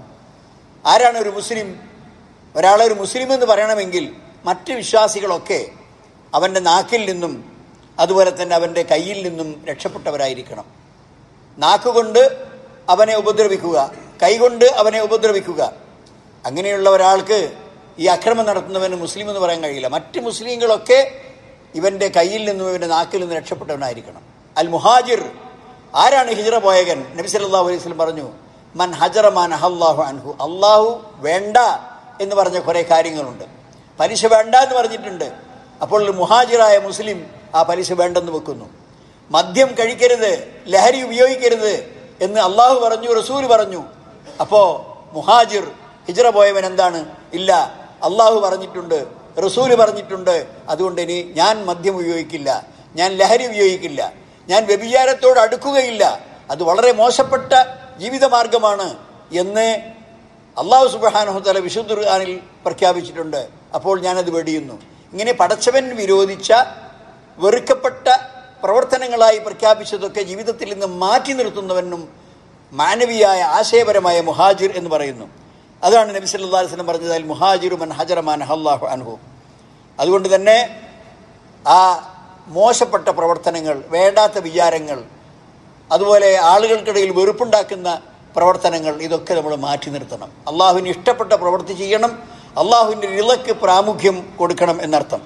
F: ആരാണ് ഒരു മുസ്ലിം ഒരാളെ ഒരു മുസ്ലിം എന്ന് പറയണമെങ്കിൽ മറ്റ് വിശ്വാസികളൊക്കെ അവൻ്റെ നാക്കിൽ നിന്നും അതുപോലെ തന്നെ അവൻ്റെ കയ്യിൽ നിന്നും രക്ഷപ്പെട്ടവരായിരിക്കണം നാക്കുകൊണ്ട് അവനെ ഉപദ്രവിക്കുക കൈകൊണ്ട് അവനെ ഉപദ്രവിക്കുക അങ്ങനെയുള്ള ഒരാൾക്ക് ഈ അക്രമം നടത്തുന്നവന് മുസ്ലിം എന്ന് പറയാൻ കഴിയില്ല മറ്റ് മുസ്ലിങ്ങളൊക്കെ ഇവൻ്റെ കയ്യിൽ നിന്നും ഇവൻ്റെ നാക്കിൽ നിന്നും രക്ഷപ്പെട്ടവനായിരിക്കണം അൽ മുഹാജിർ ആരാണ് ഹിജറ പോയകൻ നബി സല്ലല്ലാഹു അലൈഹി വസല്ലം പറഞ്ഞു മൻ ഹജറ മാൻ അഹല്ലാഹു അൻഹു അള്ളാഹു വേണ്ട എന്ന് പറഞ്ഞ കുറേ കാര്യങ്ങളുണ്ട് പലിശ വേണ്ട എന്ന് പറഞ്ഞിട്ടുണ്ട് അപ്പോൾ മുഹാജിറായ മുസ്ലിം ആ പലിശ വേണ്ടെന്ന് വെക്കുന്നു മദ്യം കഴിക്കരുത് ലഹരി ഉപയോഗിക്കരുത് എന്ന് അള്ളാഹു പറഞ്ഞു റസൂൽ പറഞ്ഞു അപ്പോൾ മുഹാജിർ ഹിജറ പോയവൻ എന്താണ് ഇല്ല അള്ളാഹു പറഞ്ഞിട്ടുണ്ട് റസൂല് പറഞ്ഞിട്ടുണ്ട് അതുകൊണ്ട് ഇനി ഞാൻ മദ്യം ഉപയോഗിക്കില്ല ഞാൻ ലഹരി ഉപയോഗിക്കില്ല ഞാൻ വ്യഭിചാരത്തോട് അടുക്കുകയില്ല അത് വളരെ മോശപ്പെട്ട ജീവിതമാർഗമാണ് എന്ന് അള്ളാഹു സുബാനഹുത്തല വിശുദ്ധ ഖുർആനിൽ പ്രഖ്യാപിച്ചിട്ടുണ്ട് അപ്പോൾ ഞാനത് വെടിയുന്നു ഇങ്ങനെ പടച്ചവൻ വിരോധിച്ച വെറുക്കപ്പെട്ട പ്രവർത്തനങ്ങളായി പ്രഖ്യാപിച്ചതൊക്കെ ജീവിതത്തിൽ നിന്ന് മാറ്റി നിർത്തുന്നവനും മാനവീയായ ആശയപരമായ മുഹാജിർ എന്ന് പറയുന്നു അതാണ് നബി സല്ലല്ലാഹു അലൈഹി വസല്ലം പറഞ്ഞത് അൽ മുഹാജിറു മൻ ഹജറ മാൻ അല്ലാഹു അൻഹു അതുകൊണ്ട് തന്നെ ആ മോശപ്പെട്ട പ്രവർത്തനങ്ങൾ വേണ്ടാത്ത വിചാരങ്ങൾ അതുപോലെ ആളുകൾക്കിടയിൽ വെറുപ്പുണ്ടാക്കുന്ന പ്രവർത്തനങ്ങൾ ഇതൊക്കെ നമ്മൾ മാറ്റി നിർത്തണം അള്ളാഹുവിന് ഇഷ്ടപ്പെട്ട പ്രവൃത്തി ചെയ്യണം അള്ളാഹുവിൻ്റെ ഇളക്ക് പ്രാമുഖ്യം കൊടുക്കണം എന്നർത്ഥം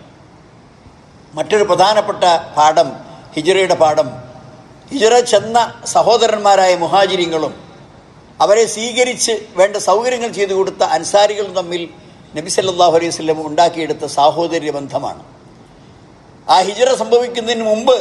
F: മറ്റൊരു പ്രധാനപ്പെട്ട പാഠം ഹിജറയുടെ പാഠം ഹിജറ ചെന്ന സഹോദരന്മാരായ മുഹാജിരിങ്ങളും അവരെ സ്വീകരിച്ച് വേണ്ട സൗകര്യങ്ങൾ ചെയ്തു കൊടുത്ത അൻസാരികളും തമ്മിൽ നബി സല്ലല്ലാഹു അലൈഹി വസല്ലം ഉണ്ടാക്കിയെടുത്ത സാഹോദര്യ ബന്ധമാണ് ആ ഹിജറ സംഭവിക്കുന്നതിന് മുമ്പ്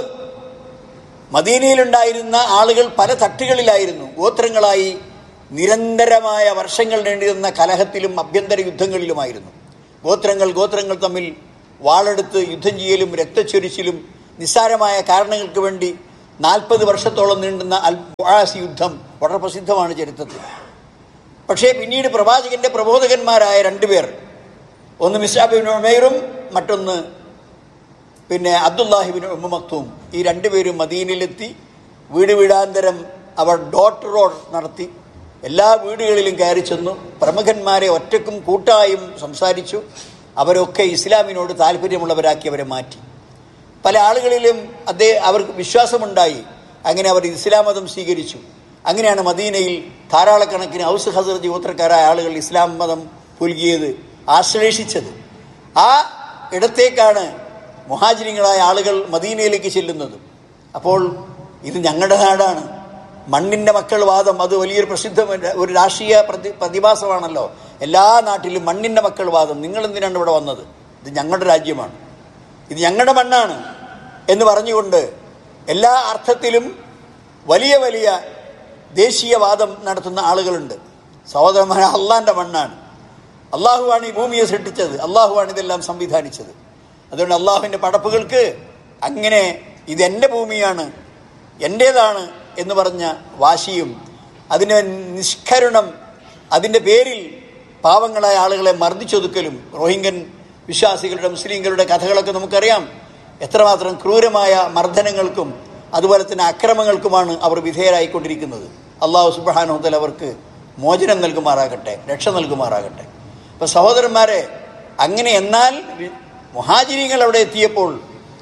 F: മദീനയിലുണ്ടായിരുന്ന ആളുകൾ പല തട്ടുകളിലായിരുന്നു ഗോത്രങ്ങളായി നിരന്തരമായ വർഷങ്ങൾ നീണ്ടുനിന്ന കലഹത്തിലും അഭ്യന്തര യുദ്ധങ്ങളിലുമായിരുന്നു ഗോത്രങ്ങൾ ഗോത്രങ്ങൾ തമ്മിൽ വാളെടുത്ത് യുദ്ധം ചെയ്യലും രക്തച്ചൊരിച്ചിലും നിസ്സാരമായ കാരണങ്ങൾക്ക് വേണ്ടി നാൽപ്പത് വർഷത്തോളം നീണ്ടുന്ന അൽ ബുആസ് യുദ്ധം വളരെ പ്രസിദ്ധമാണ് ചരിത്രത്തിൽ പക്ഷേ പിന്നീട് പ്രവാചകന്റെ പ്രബോധകന്മാരായ രണ്ടുപേർ ഒന്ന് മിസാബിൻ ഉമൈറും മറ്റൊന്ന് പിന്നെ അബ്ദുല്ലാഹിബിൻ ഉമ്മ മക്തൂം ഈ രണ്ടുപേരും മദീനയിലെത്തി വീട് വീടാന്തരം അവർ ഡോർ ടു ഡോർ നടത്തി എല്ലാ വീടുകളിലും കയറി ചെന്നു പ്രമുഖന്മാരെ ഒറ്റക്കും കൂട്ടായും സംസാരിച്ചു അവരൊക്കെ ഇസ്ലാമിനോട് താല്പര്യമുള്ളവരാക്കി അവരെ മാറ്റി പല ആളുകളിലും അദ്ദേഹം അവർക്ക് വിശ്വാസമുണ്ടായി അങ്ങനെ അവർ ഇസ്ലാം മതം സ്വീകരിച്ചു അങ്ങനെയാണ് മദീനയിൽ ധാരാളക്കണക്കിന് ഔസ് ഹസർ ഗോത്രക്കാരായ ആളുകൾ ഇസ്ലാം മതം പുൽകിയത് ആശ്ലേഷിച്ചത് ആ ഇടത്തേക്കാണ് മുഹാജിരിങ്ങളായ ആളുകൾ മദീനയിലേക്ക് ചെല്ലുന്നത് അപ്പോൾ ഇത് ഞങ്ങളുടെ നാടാണ് മണ്ണിൻ്റെ മക്കൾ വാദം അത് വലിയൊരു പ്രസിദ്ധ ഒരു രാഷ്ട്രീയ പ്രതി പ്രതിഭാസമാണല്ലോ എല്ലാ നാട്ടിലും മണ്ണിൻ്റെ മക്കൾ വാദം നിങ്ങൾ എന്തിനാണ് ഇവിടെ വന്നത് ഇത് ഞങ്ങളുടെ രാജ്യമാണ് ഇത് ഞങ്ങളുടെ മണ്ണാണ് എന്ന് പറഞ്ഞുകൊണ്ട് എല്ലാ അർത്ഥത്തിലും വലിയ വലിയ ദേശീയവാദം നടത്തുന്ന ആളുകളുണ്ട് സഹോദരന്മാരെ അള്ളാന്റെ മണ്ണാണ് അള്ളാഹുവാണ് ഈ ഭൂമിയെ സൃഷ്ടിച്ചത് അള്ളാഹുവാണ് ഇതെല്ലാം സംവിധാനിച്ചത് അതുകൊണ്ട് അള്ളാഹുവിൻ്റെ പടപ്പുകൾക്ക് അങ്ങനെ ഇതെൻ്റെ ഭൂമിയാണ് എൻ്റേതാണ് എന്ന് പറഞ്ഞ വാശിയും അതിൻ്റെ നിഷ്കരുണം അതിൻ്റെ പേരിൽ പാവങ്ങളായ ആളുകളെ മർദ്ദിച്ചൊതുക്കലും റോഹിംഗ്യൻ വിശ്വാസികളുടെ മുസ്ലിങ്ങളുടെ കഥകളൊക്കെ നമുക്കറിയാം എത്രമാത്രം ക്രൂരമായ മർദ്ദനങ്ങൾക്കും അതുപോലെ തന്നെ അക്രമങ്ങൾക്കുമാണ് അവർ വിധേയരായിക്കൊണ്ടിരിക്കുന്നത് അള്ളാഹു സുബാനോത്തൽ അവർക്ക് മോചനം നൽകുമാറാകട്ടെ രക്ഷ നൽകുമാറാകട്ടെ അപ്പം സഹോദരന്മാരെ അങ്ങനെ എന്നാൽ മുഹാജിരിങ്ങൾ അവിടെ എത്തിയപ്പോൾ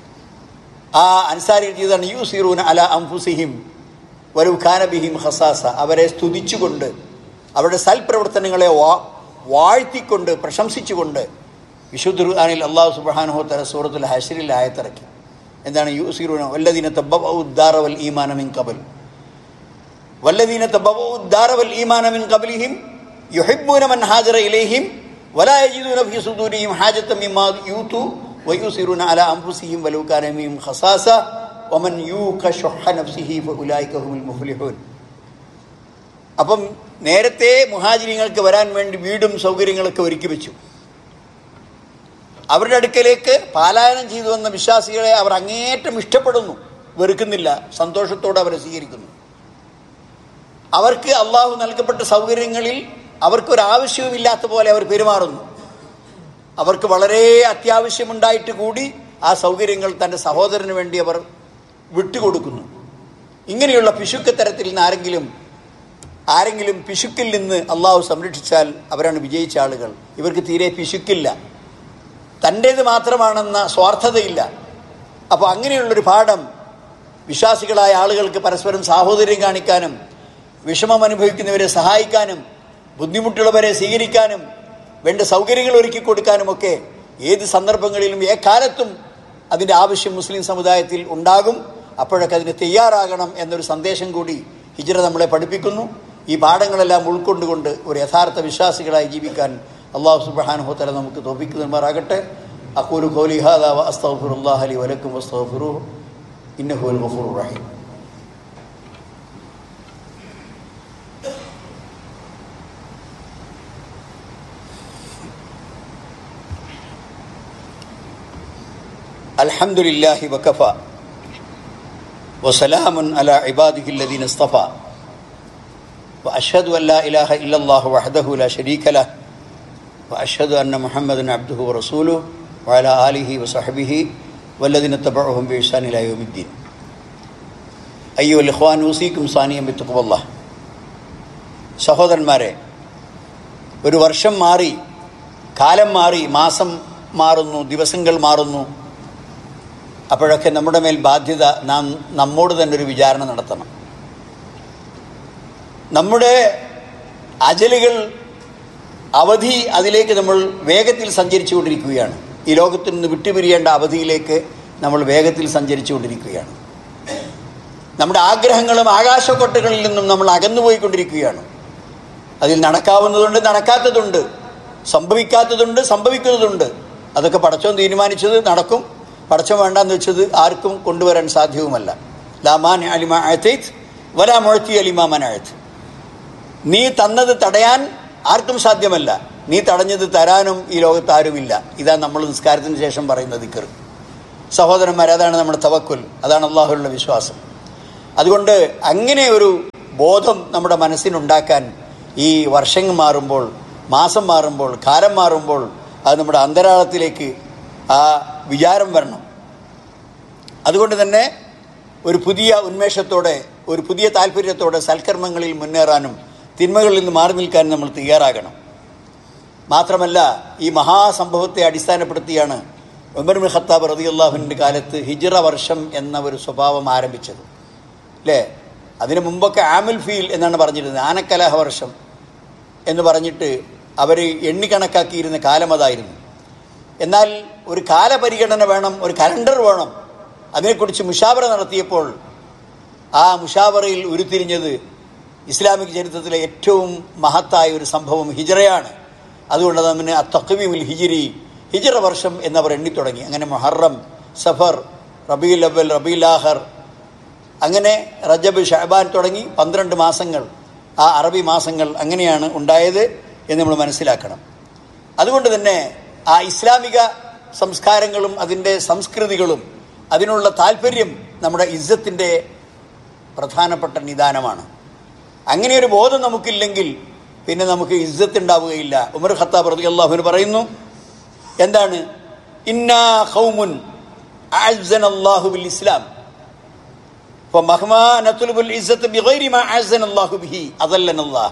F: ആ അൻസാരി ചെയ്താണ് യു സീറൂൻ അല അംഫുസിഹിം വരു ഖാനബിഹിം ഹസാസ അവരെ സ്തുതിച്ചുകൊണ്ട് അവരുടെ സൽപ്രവർത്തനങ്ങളെ വാ വാഴ്ത്തിക്കൊണ്ട് പ്രശംസിച്ചുകൊണ്ട് വിശുദ്ധ ഖുർആനിൽ അള്ളാഹു സുബാനുഹോത്തര സൂറത്തുൽ ഹഷറിൽ ആയത്തിറക്കി എന്താണ് യു സീറൂന വല്ലദീന തബ്ബഉദ്ദാറവൽ ഈമാനമിൻ കബൽ വല്ലദീന തബ്ബഉദ്ദാറവൽ ഈമാനമിൻ കബലിഹിം യുഹിബ്ബൂന മൻ ഹാജറ ഇലൈഹിം വലാ യജിദൂന ഫീ സുദൂരിഹിം ഹാജത്തൻ മിമ്മാ യൂതു വയുസിറൂന അലാ അൻഫുസിഹിം വലൗ കാന മിൻ ഖസാസ വമൻ യൂക ശുഹ നഫ്സിഹി ഫഉലൈക ഹുമുൽ മുഫ്ലിഹൂൻ അപ്പം നേരത്തെ മുഹാജിരിങ്ങൾക്ക് വരാൻ വേണ്ടി വീടും സൗകര്യങ്ങളൊക്കെ ഒരുക്കി വെച്ചു അവരുടെ അടുക്കലേക്ക് പാലായനം ചെയ്തു വന്ന വിശ്വാസികളെ അവർ അങ്ങേയറ്റം ഇഷ്ടപ്പെടുന്നു വെറുക്കുന്നില്ല സന്തോഷത്തോടെ അവരെ സ്വീകരിക്കുന്നു അവർക്ക് അള്ളാഹു നൽകപ്പെട്ട സൗകര്യങ്ങളിൽ അവർക്കൊരു ആവശ്യവുമില്ലാത്ത പോലെ അവർ പെരുമാറുന്നു അവർക്ക് വളരെ അത്യാവശ്യമുണ്ടായിട്ട് കൂടി ആ സൗകര്യങ്ങൾ തൻ്റെ സഹോദരന് വേണ്ടി അവർ വിട്ടുകൊടുക്കുന്നു ഇങ്ങനെയുള്ള പിശുക്കത്തരത്തിൽ നിന്ന് ആരെങ്കിലും ആരെങ്കിലും പിശുക്കിൽ നിന്ന് അള്ളാഹു സംരക്ഷിച്ചാൽ അവരാണ് വിജയിച്ച ആളുകൾ ഇവർക്ക് തീരെ പിശുക്കില്ല തൻ്റേത് മാത്രമാണെന്ന സ്വാർത്ഥതയില്ല അപ്പോൾ അങ്ങനെയുള്ളൊരു പാഠം വിശ്വാസികളായ ആളുകൾക്ക് പരസ്പരം സാഹോദര്യം കാണിക്കാനും വിഷമം അനുഭവിക്കുന്നവരെ സഹായിക്കാനും ബുദ്ധിമുട്ടുള്ളവരെ സ്വീകരിക്കാനും വേണ്ട സൗകര്യങ്ങൾ ഒരുക്കി കൊടുക്കാനുമൊക്കെ ഏത് സന്ദർഭങ്ങളിലും ഏക്കാലത്തും അതിൻ്റെ ആവശ്യം മുസ്ലിം സമുദായത്തിൽ ഉണ്ടാകും അപ്പോഴൊക്കെ അതിന് തയ്യാറാകണം എന്നൊരു സന്ദേശം കൂടി ഹിജ്റ നമ്മളെ പഠിപ്പിക്കുന്നു ഈ പാഠങ്ങളെല്ലാം ഉൾക്കൊണ്ടുകൊണ്ട് ഒരു യഥാർത്ഥ വിശ്വാസികളായി ജീവിക്കാൻ അള്ളാഹു സുബാനുഹോത്തല നമുക്ക് തോപ്പിക്കുമാറാകട്ടെ അക്കൂലു ഖൗലി ഹാദാ വ അസ്തഗ്ഫിറുല്ലാഹ ലി വലക്കും വസ്തഗ്ഫിറുഹു ഇന്നഹു അൽ ഗഫൂറുർ റഹീം الحمد لله وكفى وسلام على عباده الذين اصطفى واشهد ان لا اله الا الله وحده لا شريك له واشهد ان محمدا عبده ورسوله وعلى اله وصحبه والذين اتبعوهم باحسان الى يوم الدين ايها الاخوان اوصيكم ثانيا بتقوى الله സഹോദരന്മാരെ ഒരു വർഷം മാറി കാലം മാറി മാസം മാറുന്നു ദിവസങ്ങൾ മാറുന്നു അപ്പോഴൊക്കെ നമ്മുടെ മേൽ ബാധ്യത നാം നമ്മോട് തന്നെ ഒരു വിചാരണ നടത്തണം നമ്മുടെ അജലുകൾ അവധി അതിലേക്ക് നമ്മൾ വേഗത്തിൽ സഞ്ചരിച്ചു കൊണ്ടിരിക്കുകയാണ് ഈ ലോകത്തിൽ നിന്ന് വിട്ടുപിരിയേണ്ട അവധിയിലേക്ക് നമ്മൾ വേഗത്തിൽ സഞ്ചരിച്ചു കൊണ്ടിരിക്കുകയാണ് നമ്മുടെ ആഗ്രഹങ്ങളും ആകാശക്കൊട്ടകളിൽ നിന്നും നമ്മൾ അകന്നുപോയിക്കൊണ്ടിരിക്കുകയാണ് അതിൽ നടക്കാവുന്നതുണ്ട് നടക്കാത്തതുണ്ട് സംഭവിക്കാത്തതുണ്ട് സംഭവിക്കുന്നതുണ്ട് അതൊക്കെ പടച്ചോൻ തീരുമാനിച്ചത് നടക്കും പടച്ചം വേണ്ടാന്ന് വെച്ചത് ആർക്കും കൊണ്ടുവരാൻ സാധ്യവുമല്ല ലാമാൻ അലിമ അഴത്തേത്ത് വലാ മുഴത്തി അലിമാമൻ അഴത്ത് നീ തന്നത് തടയാൻ ആർക്കും സാധ്യമല്ല നീ തടഞ്ഞത് തരാനും ഈ ലോകത്ത് ആരുമില്ല ഇതാ നമ്മൾ നിസ്കാരത്തിന് ശേഷം പറയുന്ന ദിക്കർ സഹോദരന്മാർ അതാണ് നമ്മുടെ തവക്കുൽ അതാണ് അള്ളാഹുലുള്ള വിശ്വാസം അതുകൊണ്ട് അങ്ങനെ ഒരു ബോധം നമ്മുടെ മനസ്സിനുണ്ടാക്കാൻ ഈ വർഷങ്ങൾ മാറുമ്പോൾ മാസം മാറുമ്പോൾ കാലം മാറുമ്പോൾ അത് നമ്മുടെ അന്തരാളത്തിലേക്ക് ആ വിചാരം വരണം അതുകൊണ്ട് തന്നെ ഒരു പുതിയ ഉന്മേഷത്തോടെ ഒരു പുതിയ താല്പര്യത്തോടെ സൽക്കർമ്മങ്ങളിൽ മുന്നേറാനും തിന്മകളിൽ നിന്ന് മാറി നിൽക്കാനും നമ്മൾ തയ്യാറാകണം മാത്രമല്ല ഈ മഹാസംഭവത്തെ അടിസ്ഥാനപ്പെടുത്തിയാണ് ഉമർ ബിൻ ഖത്താബ് റതി അള്ളാഹുവിൻ്റെ കാലത്ത് ഹിജ്റ വർഷം എന്ന ഒരു സ്വഭാവം ആരംഭിച്ചത് അല്ലേ അതിനു മുമ്പൊക്കെ ആമുൽ ഫീൽ എന്നാണ് പറഞ്ഞിരുന്നത് ആനക്കലഹ വർഷം എന്ന് പറഞ്ഞിട്ട് അവർ എണ്ണിക്കണക്കാക്കിയിരുന്ന കാലം അതായിരുന്നു എന്നാൽ ഒരു കാലപരിഗണന വേണം ഒരു കലണ്ടർ വേണം അതിനെക്കുറിച്ച് മുഷാവറ നടത്തിയപ്പോൾ ആ മുഷാവറയിൽ ഉരുത്തിരിഞ്ഞത് ഇസ്ലാമിക് ചരിത്രത്തിലെ ഏറ്റവും മഹത്തായ ഒരു സംഭവം ഹിജറയാണ് അതുകൊണ്ട് അതിന് തക്വീമുൽ ഹിജിരി ഹിജറ വർഷം എന്നവർ എണ്ണിത്തുടങ്ങി അങ്ങനെ മൊഹറം സഫർ റബീൽ അവൽ റബീൽ ആഹർ അങ്ങനെ റജബ് ഷഹബാൻ തുടങ്ങി പന്ത്രണ്ട് മാസങ്ങൾ ആ അറബി മാസങ്ങൾ അങ്ങനെയാണ് ഉണ്ടായത് എന്ന് നമ്മൾ മനസ്സിലാക്കണം അതുകൊണ്ട് തന്നെ ആ ഇസ്ലാമിക സംസ്കാരങ്ങളും അതിൻ്റെ സംസ്കൃതികളും അതിനുള്ള താല്പര്യം നമ്മുടെ ഇസ്സത്തിൻ്റെ പ്രധാനപ്പെട്ട നിദാനമാണ് അങ്ങനെ ഒരു ബോധം നമുക്കില്ലെങ്കിൽ പിന്നെ നമുക്ക് ഇസ്സത്ത് ഉണ്ടാവുകയില്ല ഉമർ ഖത്താബ് റതി അള്ളാഹുവിന് പറയുന്നു എന്താണ് ഇന്നാ ഖൗമുൻ അഅ്സന അല്ലാഹു ബിൽ ഇസ്ലാം ഫമഹ്മാ നത്ലുബുൽ ഇസ്സത്ത് ബിഗൈരി മാ അഅ്സന അല്ലാഹു ബിഹി അദല്ലന അല്ലാഹ്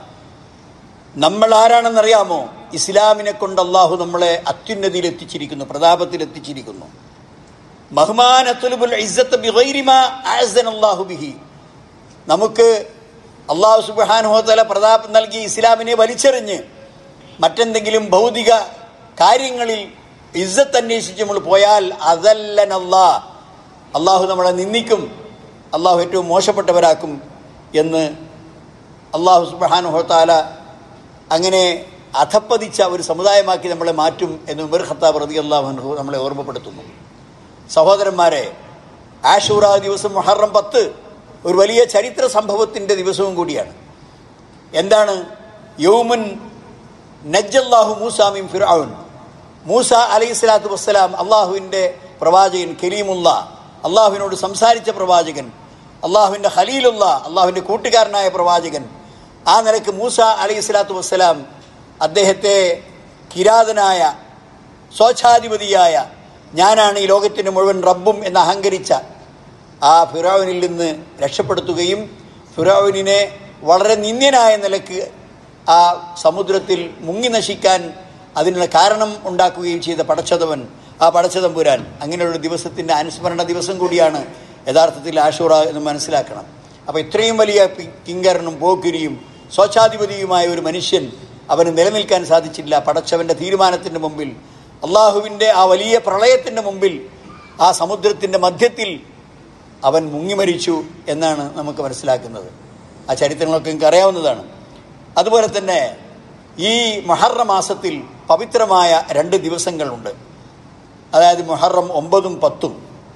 F: നമ്മൾ ആരാണെന്നറിയാമോ ഇസ്ലാമിനെ കൊണ്ട് അള്ളാഹു നമ്മളെ അത്യുന്നതിയിൽ എത്തിച്ചിരിക്കുന്നു പ്രതാപത്തിൽ എത്തിച്ചിരിക്കുന്നു മഹ്മാനത്തുലുബുൽ ഇസ്സത്ത് ബിഗൈരി മാ അഅ്സന അല്ലാഹു ബിഹി നമുക്ക് അള്ളാഹു സുബാനുഹോത്തല പ്രതാപം നൽകി ഇസ്ലാമിനെ വലിച്ചെറിഞ്ഞ് മറ്റെന്തെങ്കിലും ഭൗതിക കാര്യങ്ങളിൽ ഇസ്സത്ത് അന്വേഷിച്ച് നമ്മൾ പോയാൽ അതല്ലനല്ലാ അള്ളാഹു നമ്മളെ നിന്ദിക്കും അള്ളാഹു ഏറ്റവും മോശപ്പെട്ടവരാക്കും എന്ന് അള്ളാഹു സുബാനുഹോത്താല അങ്ങനെ അധപ്പതിച്ച ഒരു സമുദായമാക്കി നമ്മളെ മാറ്റും എന്ന് ഉമർ ഖത്താബ് റതി അള്ളാഹു നമ്മളെ ഓർമ്മപ്പെടുത്തുന്നു സഹോദരന്മാരെ ആഷൂറ ദിവസം മുഹറം പത്ത് ഒരു വലിയ ചരിത്ര സംഭവത്തിൻ്റെ ദിവസവും കൂടിയാണ് എന്താണ് യൗമുൻ നജ്ജല്ലാഹു മൂസാമിൻ ഫിർഔൻ മൂസ അലൈഹി സ്വലാത്തു വസ്സലാം അള്ളാഹുവിൻ്റെ പ്രവാചകൻ കരീമുല്ല അള്ളാഹുവിനോട് സംസാരിച്ച പ്രവാചകൻ അള്ളാഹുവിൻ്റെ ഖലീലുള്ള അള്ളാഹുവിൻ്റെ കൂട്ടുകാരനായ പ്രവാചകൻ ആ നിലക്ക് മൂസ അലൈഹി സ്വലാത്തു വസ്സലാം അദ്ദേഹത്തെ കിരാതനായ സ്വച്ഛാധിപതിയായ ഞാനാണ് ഈ ലോകത്തിൻ്റെ മുഴുവൻ റബ്ബും എന്ന് അഹങ്കരിച്ച ആ ഫിറാവിനിൽ നിന്ന് രക്ഷപ്പെടുത്തുകയും ഫിറാവിനെ വളരെ നിന്ദ്യനായ നിലക്ക് ആ സമുദ്രത്തിൽ മുങ്ങി നശിക്കാൻ അതിനുള്ള കാരണം ഉണ്ടാക്കുകയും ചെയ്ത പടച്ചതവൻ ആ പടച്ചതമ്പുരാൻ അങ്ങനെയുള്ള ദിവസത്തിൻ്റെ അനുസ്മരണ ദിവസം കൂടിയാണ് യഥാർത്ഥത്തിൽ ആഷൂറ എന്ന് മനസ്സിലാക്കണം അപ്പോൾ ഇത്രയും വലിയ പി- കിങ്കരനും പോക്കിരിയും സ്വച്ഛാധിപതിയുമായ ഒരു മനുഷ്യൻ അവന് നിലനിൽക്കാൻ സാധിച്ചില്ല പടച്ചവൻ്റെ തീരുമാനത്തിൻ്റെ മുമ്പിൽ അള്ളാഹുവിൻ്റെ ആ വലിയ പ്രളയത്തിൻ്റെ മുമ്പിൽ ആ സമുദ്രത്തിൻ്റെ മധ്യത്തിൽ അവൻ മുങ്ങിമരിച്ചു എന്നാണ് നമുക്ക് മനസ്സിലാക്കുന്നത് ആ ചരിത്രങ്ങളൊക്കെ നിങ്ങൾക്ക് അറിയാവുന്നതാണ് അതുപോലെ തന്നെ ഈ മൊഹറ മാസത്തിൽ പവിത്രമായ രണ്ട് ദിവസങ്ങളുണ്ട് അതായത് മുഹറം ഒമ്പതും പത്തും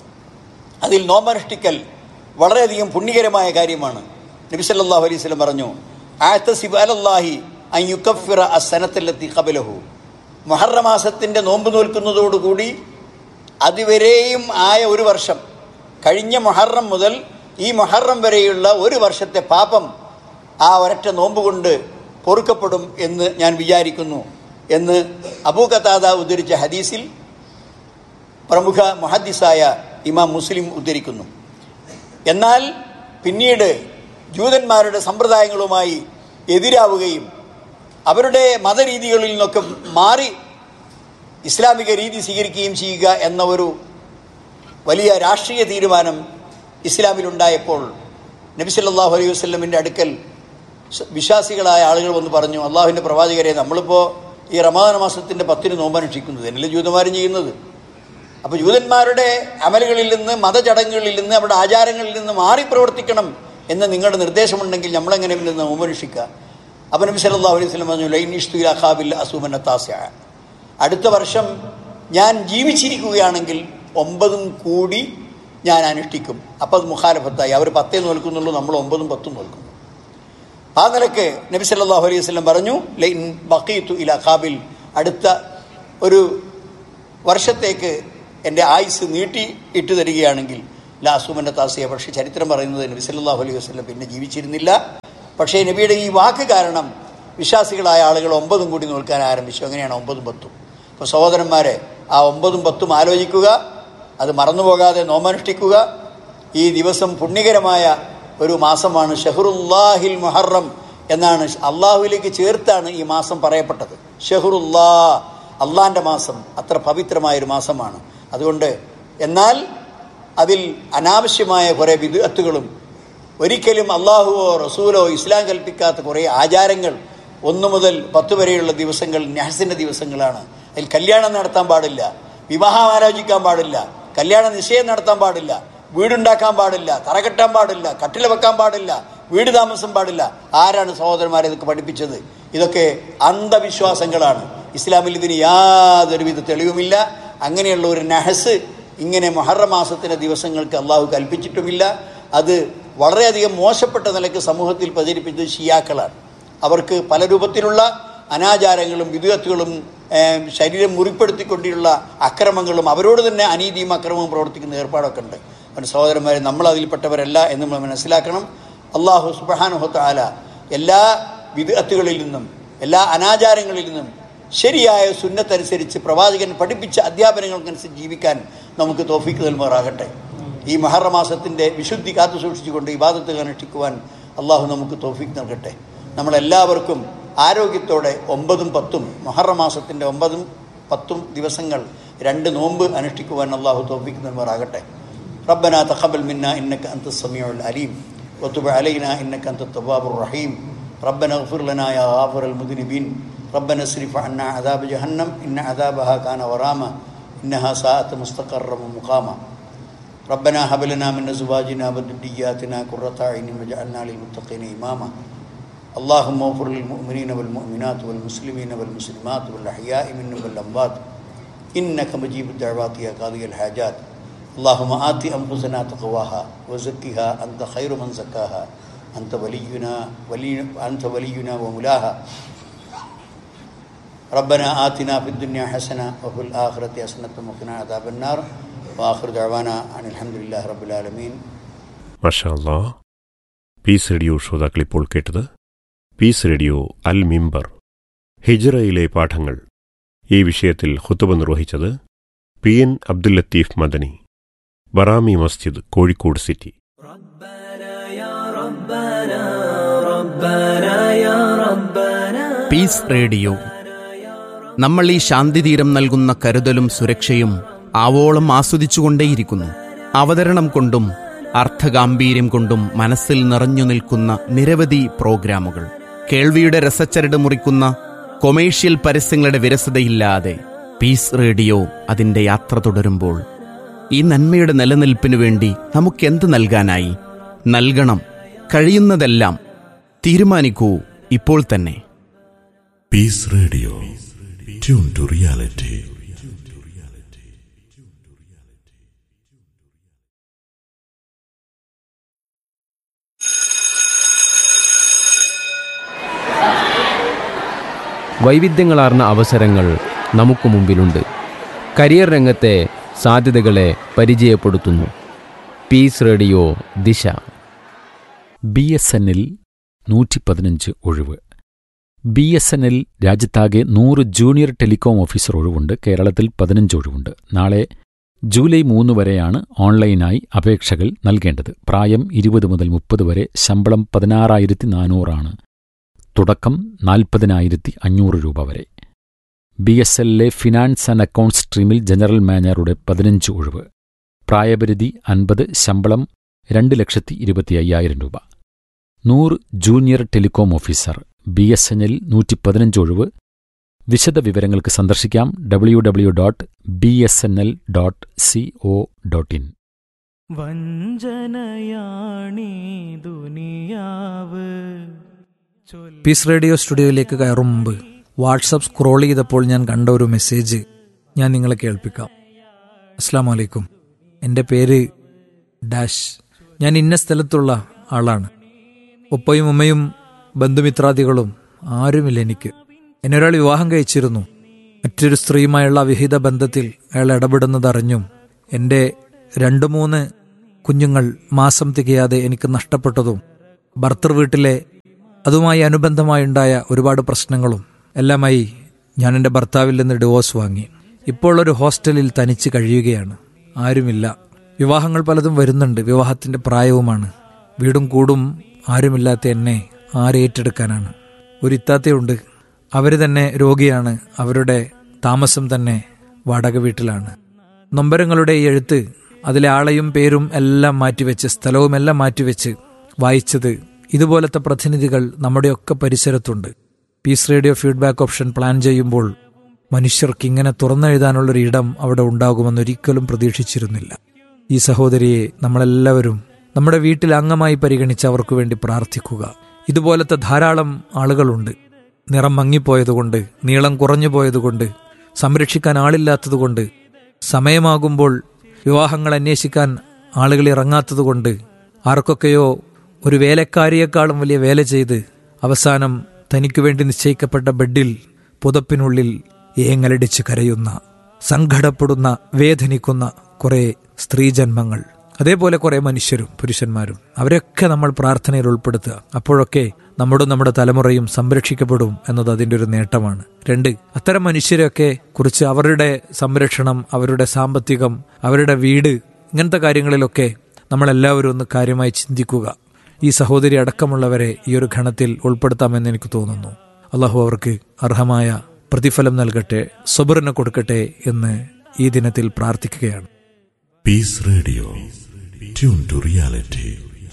F: അതിൽ നോമ്പനുഷ്ഠിക്കൽ വളരെയധികം പുണ്യകരമായ കാര്യമാണ് നബി സല്ലല്ലാഹു അലൈഹി വസല്ലം പറഞ്ഞു ആത്തസിബ് അലല്ലാഹി അൻ യുക്കഫിറ അസനത്തല്ലത്തി ഖബലഹു മുഹറ മാസത്തിൻ്റെ നോമ്പ് നോൽക്കുന്നതോടുകൂടി അതുവരെയും ആയ ഒരു വർഷം കഴിഞ്ഞ മുഹറം മുതൽ ഈ മുഹറം വരെയുള്ള ഒരു വർഷത്തെ പാപം ആ ഒരൊറ്റ നോമ്പ് കൊണ്ട് പൊറുക്കപ്പെടും എന്ന് ഞാൻ വിചാരിക്കുന്നു എന്ന് അബൂ കത്താദ ഉദ്ധരിച്ച ഹദീസിൽ പ്രമുഖ മുഹദ്ദിസായ ഇമാം മുസ്ലിം ഉദ്ധരിക്കുന്നു എന്നാൽ പിന്നീട് ജൂതന്മാരുടെ സമ്പ്രദായങ്ങളുമായി എതിരാവുകയും അവരുടെ മതരീതികളിൽ നിന്നൊക്കെ മാറി ഇസ്ലാമിക രീതി സ്വീകരിക്കുകയും ചെയ്യുക എന്ന ഒരു വലിയ രാഷ്ട്രീയ തീരുമാനം ഇസ്ലാമിലുണ്ടായപ്പോൾ നബി സല്ലല്ലാഹു അലൈഹി വസല്ലമിൻ്റെ അടുക്കൽ സ- വിശ്വാസികളായ ആളുകൾ വന്ന് പറഞ്ഞു അള്ളാഹുവിൻ്റെ പ്രവാചകരെ നമ്മളിപ്പോൾ ഈ റമദാന മാസത്തിൻ്റെ പത്തിന് നോമ്പനുഷ്ഠിക്കുന്നത് എന്നല്ലേ ജൂതന്മാരും ചെയ്യുന്നത് അപ്പോൾ ജൂതന്മാരുടെ അമലുകളിൽ നിന്ന് മതചടങ്ങുകളിൽ നിന്ന് അവരുടെ ആചാരങ്ങളിൽ നിന്ന് മാറി പ്രവർത്തിക്കണം എന്ന് നിങ്ങളുടെ നിർദ്ദേശമുണ്ടെങ്കിൽ നമ്മളെങ്ങനെ പിന്നെ നോമ്പനുഷ്ഠിക്കുക അപ്പം നബി സല്ലല്ലാഹു അലൈഹി വസല്ലം പറഞ്ഞു ലൈനിഷ്തു അഖാബിൽ അസൂമന താസ്യ അടുത്ത വർഷം ഞാൻ ജീവിച്ചിരിക്കുകയാണെങ്കിൽ ഒമ്പതും കൂടി ഞാൻ അനുഷ്ഠിക്കും അപ്പം അത് മുഖാലഫത്തായി അവർ പത്തേ നോൽക്കുന്നുള്ളൂ നമ്മൾ ഒമ്പതും പത്തും നോൽക്കുന്നു ആ നിലക്ക് നബി സല്ലല്ലാഹു അലൈഹി വസല്ലം പറഞ്ഞു ലൈൻ ബഖീതു ഇല ഖാബിൽ അടുത്ത ഒരു വർഷത്തേക്ക് എൻ്റെ ആയുസ് നീട്ടി ഇട്ട് തരികയാണെങ്കിൽ ലാസുമൻ്റെ താസിയ പക്ഷേ ചരിത്രം പറയുന്നത് നബി സല്ലല്ലാഹു അലൈഹി വസല്ലം പിന്നെ ജീവിച്ചിരുന്നില്ല പക്ഷേ നബിയുടെ ഈ വാക്ക് കാരണം വിശ്വാസികളായ ആളുകൾ ഒമ്പതും കൂടി നോക്കാൻ ആരംഭിച്ചു അങ്ങനെയാണ് ഒമ്പതും പത്തും അപ്പോൾ സഹോദരന്മാരെ ആ ഒമ്പതും പത്തും ആലോചിക്കുക അത് മറന്നുപോകാതെ നോമനുഷ്ഠിക്കുക ഈ ദിവസം പുണ്യകരമായ ഒരു മാസമാണ് ഷഹറുല്ലാഹിൽ മുഹറം എന്നാണ് അള്ളാഹുവിലേക്ക് ചേർത്താണ് ഈ മാസം പറയപ്പെട്ടത് ഷഹറുല്ലാ അള്ളാൻ്റെ മാസം അത്ര പവിത്രമായൊരു മാസമാണ് അതുകൊണ്ട് എന്നാൽ അതിൽ അനാവശ്യമായ കുറേ വിദഗ്ധത്തുകളും ഒരിക്കലും അള്ളാഹുവോ റസൂലോ ഇസ്ലാം കൽപ്പിക്കാത്ത കുറേ ആചാരങ്ങൾ ഒന്നു മുതൽ പത്ത് വരെയുള്ള ദിവസങ്ങൾ നഹസിൻ്റെ ദിവസങ്ങളാണ് അതിൽ കല്യാണം നടത്താൻ പാടില്ല വിവാഹം ആലോചിക്കാൻ പാടില്ല കല്യാണ നിശ്ചയം നടത്താൻ പാടില്ല വീടുണ്ടാക്കാൻ പാടില്ല തറകെട്ടാൻ പാടില്ല കട്ടില വെക്കാൻ പാടില്ല വീട് താമസം പാടില്ല ആരാണ് സഹോദരന്മാരെ ഇതൊക്കെ പഠിപ്പിച്ചത് ഇതൊക്കെ അന്ധവിശ്വാസങ്ങളാണ് ഇസ്ലാമിൽ ഇതിന് യാതൊരുവിധ തെളിവുമില്ല അങ്ങനെയുള്ള ഒരു നഹസ് ഇങ്ങനെ മൊഹറ മാസത്തിൻ്റെ ദിവസങ്ങൾക്ക് അള്ളാഹു കൽപ്പിച്ചിട്ടുമില്ല അത് വളരെയധികം മോശപ്പെട്ട നിലയ്ക്ക് സമൂഹത്തിൽ പ്രചരിപ്പിച്ചത് ഷിയാക്കളാണ് അവർക്ക് പല രൂപത്തിലുള്ള അനാചാരങ്ങളും വിദഗ്ധത്തുകളും ശരീരം മുറിപ്പെടുത്തിക്കൊണ്ടുള്ള അക്രമങ്ങളും അവരോട് തന്നെ അനീതിയും അക്രമവും പ്രവർത്തിക്കുന്ന ഏർപ്പാടൊക്കെ ഉണ്ട് അവൻ സഹോദരന്മാരെ നമ്മൾ അതിൽപ്പെട്ടവരല്ല എന്ന് നമ്മൾ മനസ്സിലാക്കണം അള്ളാഹു സുബാനുഹത്ത് ആല എല്ലാ വിദഗ്ധത്തുകളിൽ നിന്നും എല്ലാ അനാചാരങ്ങളിൽ നിന്നും ശരിയായ സുന്നത്തനുസരിച്ച് പ്രവാചകൻ പഠിപ്പിച്ച അധ്യാപനങ്ങൾക്കനുസരിച്ച് ജീവിക്കാൻ നമുക്ക് തോഫിക്ക് നൽകുമാറാകട്ടെ ഈ മഹറ മാസത്തിൻ്റെ വിശുദ്ധി കാത്തു സൂക്ഷിച്ചുകൊണ്ട് ഇബാദത്ത് അനുഷ്ഠിക്കുവാൻ അള്ളാഹു നമുക്ക് തോഫിക്ക് നൽകട്ടെ നമ്മളെല്ലാവർക്കും ആരോഗ്യത്തോടെ ഒമ്പതും പത്തും മഹറ മാസത്തിൻ്റെ ഒമ്പതും പത്തും ദിവസങ്ങൾ രണ്ട് നോമ്പ് അനുഷ്ഠിക്കുവാൻ അള്ളാഹു തോഫിക്ക് നൽകുമാറാകട്ടെ ربنا تقبل منا إنك أنت السميع العليم وتب علينا إنك أنت التواب الرحيم ربنا اغفر لنا يا غافر المذنبين ربنا اصرف عنا عذاب جهنم إن عذابها كان غراما إنها ساءت مستقرا ومقاما ربنا هب لنا من أزواجنا وذرياتنا قرة أعين واجعلنا للمتقين إماما اللهم اغفر للمؤمنين والمؤمنات والمسلمين والمسلمات والأحياء منهم والأموات إنك مجيب الدعوات يا قاضي الحاجات اللهم آت أنفسنا تقواها وزكها أنت خير من زكاها أنت ولينا ولي أنت ولينا ومولاها ربنا آتنا في الدنيا حسنة وفي الآخرة حسنة وقنا عذاب النار وآخر دعوانا عن الحمد لله رب العالمين
E: മഷാല്ലാ പീസ് റേഡിയോ ശ്രോതാക്കൾ ഇപ്പോൾ കേട്ടത് പീസ് റേഡിയോ അൽ മിമ്പർ ഹിജ്റയിലെ പാഠങ്ങൾ ഈ വിഷയത്തിൽ ഹുത്തുബ നിർവഹിച്ചത് P N Abdul Latheef Madani Barami Masjid Kozhikode city
G: peace radio നമ്മൾ ഈ ശാന്തിതീരം നൽകുന്ന കരുതലും സുരക്ഷയും ആവോളം ആസ്വദിച്ചുകൊണ്ടേയിരിക്കുന്നു അവതരണം കൊണ്ടും അർത്ഥഗാംഭീര്യം കൊണ്ടും മനസ്സിൽ നിറഞ്ഞു നിൽക്കുന്ന നിരവധി പ്രോഗ്രാമുകൾ കേൾവിയുടെ രസച്ചരട് മുറിക്കുന്ന കൊമേഴ്ഷ്യൽ പരസ്യങ്ങളുടെ വിരസതയില്ലാതെ പീസ് റേഡിയോ അതിൻ്റെ യാത്ര തുടരുമ്പോൾ ഈ നന്മയുടെ നിലനിൽപ്പിനു വേണ്ടി നമുക്കെന്ത് നൽകാനായി നൽകണം കഴിയുന്നതെല്ലാം തീരുമാനിക്കൂ ഇപ്പോൾ തന്നെ
D: Peace Radio. Tune to reality.
H: വൈവിധ്യങ്ങളാർന്ന അവസരങ്ങൾ നമുക്ക് മുമ്പിലുണ്ട് കരിയർ രംഗത്തെ സാധ്യതകളെ പരിചയപ്പെടുത്തുന്നു peace radio Disha
I: B S N L നൂറ്റി പതിനഞ്ച് ഒഴിവ് ബി എസ് എൻ എൽ രാജ്യത്താകെ നൂറ് ജൂനിയർ ടെലികോം ഓഫീസർ ഒഴിവുണ്ട് കേരളത്തിൽ പതിനഞ്ച് ഒഴിവുണ്ട് നാളെ ജൂലൈ മൂന്ന് വരെയാണ് ഓൺലൈനായി അപേക്ഷകൾ നൽകേണ്ടത് പ്രായം ഇരുപത് മുതൽ മുപ്പത് വരെ ശമ്പളം പതിനാറായിരത്തി നാനൂറാണ് തുടക്കം നാൽപ്പതിനായിരത്തി അഞ്ഞൂറ് രൂപ വരെ ബി എസ് എല്ലിലെ ഫിനാൻസ് ആൻഡ് അക്കൗണ്ട്സ് സ്ട്രീമിൽ ജനറൽ മാനേജറുടെ പതിനഞ്ച് ഒഴിവ് പ്രായപരിധി അൻപത് ശമ്പളം രണ്ട് ലക്ഷത്തി ഇരുപത്തി അയ്യായിരം രൂപ നൂറ് junior telecom officer B S N L നൂറ്റി പതിനഞ്ച് ഒഴിവ് വിശദ വിവരങ്ങൾക്ക് സന്ദർശിക്കാം W W dot B S N L dot C O dot in
J: വഞ്ചനയാണീ ദുനിയാവ്
B: പീസ് റേഡിയോ സ്റ്റുഡിയോയിലേക്ക് കയറും മുമ്പ് വാട്സപ്പ് സ്ക്രോൾ ചെയ്തപ്പോൾ ഞാൻ കണ്ട ഒരു മെസ്സേജ് ഞാൻ നിങ്ങളെ കേൾപ്പിക്കാം അസ്സാം വലൈക്കും എൻ്റെ പേര് ഡാഷ് ഞാൻ ഇന്ന സ്ഥലത്തുള്ള ആളാണ് ഉപ്പയും ഉമ്മയും ബന്ധുമിത്രാദികളും ആരുമില്ല എനിക്ക് എന്നെ ഒരാൾ വിവാഹം കഴിച്ചിരുന്നു മറ്റൊരു സ്ത്രീയുമായുള്ള അവിഹിത ബന്ധത്തിൽ അയാൾ ഇടപെടുന്നതറിഞ്ഞും എൻ്റെ രണ്ട് മൂന്ന് കുഞ്ഞുങ്ങൾ മാസം തികയാതെ എനിക്ക് നഷ്ടപ്പെട്ടതും ഭർത്തൃ വീട്ടിലെ അതുമായി അനുബന്ധമായുണ്ടായ ഒരുപാട് പ്രശ്നങ്ങളും എല്ലാമായി ഞാൻ എൻ്റെ ഭർത്താവിൽ നിന്ന് ഡിവോഴ്സ് വാങ്ങി ഇപ്പോൾ ഒരു ഹോസ്റ്റലിൽ തനിച്ച് കഴിയുകയാണ് ആരുമില്ല വിവാഹങ്ങൾ പലതും വരുന്നുണ്ട് വിവാഹത്തിന്റെ പ്രായവുമാണ് വീടും കൂടും ആരുമില്ലാത്ത എന്നെ ആരേറ്റെടുക്കാനാണ് ഒരു ഇത്താത്തയുണ്ട് അവർ തന്നെ രോഗിയാണ് അവരുടെ താമസം തന്നെ വാടക വീട്ടിലാണ് നൊമ്പരങ്ങളുടെ ഈ എഴുത്ത് അതിലെ ആളെയും പേരും എല്ലാം മാറ്റിവെച്ച് സ്ഥലവും എല്ലാം മാറ്റിവെച്ച് വായിച്ചത് ഇതുപോലത്തെ പ്രതിനിധികൾ നമ്മുടെയൊക്കെ പരിസരത്തുണ്ട് peace radio feedback option plan ചെയ്യുമ്പോൾ മനുഷ്യർക്ക് ഇങ്ങനെ തുറന്നെഴുതാനുള്ളൊരു ഇടം അവിടെ ഉണ്ടാകുമെന്നൊരിക്കലും പ്രതീക്ഷിച്ചിരുന്നില്ല ഈ സഹോദരിയെ നമ്മളെല്ലാവരും നമ്മുടെ വീട്ടിൽ അംഗമായി പരിഗണിച്ച് അവർക്ക് വേണ്ടി പ്രാർത്ഥിക്കുക ഇതുപോലത്തെ ധാരാളം ആളുകളുണ്ട് നിറം മങ്ങിപ്പോയതുകൊണ്ട് നീളം കുറഞ്ഞു പോയതുകൊണ്ട് സംരക്ഷിക്കാൻ ആളില്ലാത്തതുകൊണ്ട് സമയമാകുമ്പോൾ വിവാഹങ്ങൾ അന്വേഷിക്കാൻ ആളുകൾ ഇറങ്ങാത്തതുകൊണ്ട് ആർക്കൊക്കെയോ ഒരു വേലക്കാരിയേക്കാളും വലിയ വേല ചെയ്ത് അവസാനം തനിക്കു വേണ്ടി നിശ്ചയിക്കപ്പെട്ട ബെഡിൽ പുതപ്പിനുള്ളിൽ ഏങ്ങലടിച്ച് കരയുന്ന സങ്കടപ്പെടുന്ന വേദനിക്കുന്ന കുറെ സ്ത്രീജന്മങ്ങൾ അതേപോലെ കുറെ മനുഷ്യരും പുരുഷന്മാരും അവരൊക്കെ നമ്മൾ പ്രാർത്ഥനയിൽ ഉൾപ്പെടുത്തുക അപ്പോഴൊക്കെ നമ്മുടെ നമ്മുടെ തലമുറയും സംരക്ഷിക്കപ്പെടും എന്നത് അതിൻ്റെ ഒരു നേട്ടമാണ് രണ്ട് അത്തരം മനുഷ്യരെയൊക്കെ കുറിച്ച് അവരുടെ സംരക്ഷണം അവരുടെ സാമ്പത്തികം അവരുടെ വീട് ഇങ്ങനത്തെ കാര്യങ്ങളിലൊക്കെ നമ്മളെല്ലാവരും ഒന്ന് കാര്യമായി ചിന്തിക്കുക ഈ സഹോദരി അടക്കമുള്ളവരെ ഈ ഒരു ഘണത്തിൽ ഉൾപ്പെടുത്താമെന്ന് എനിക്ക് തോന്നുന്നു അള്ളാഹു അവർക്ക് അർഹമായ പ്രതിഫലം നൽകട്ടെ സബറിന് കൊടുക്കട്ടെ എന്ന് ഈ ദിനത്തിൽ പ്രാർത്ഥിക്കുകയാണ്
D: Peace Radio. Tune to reality.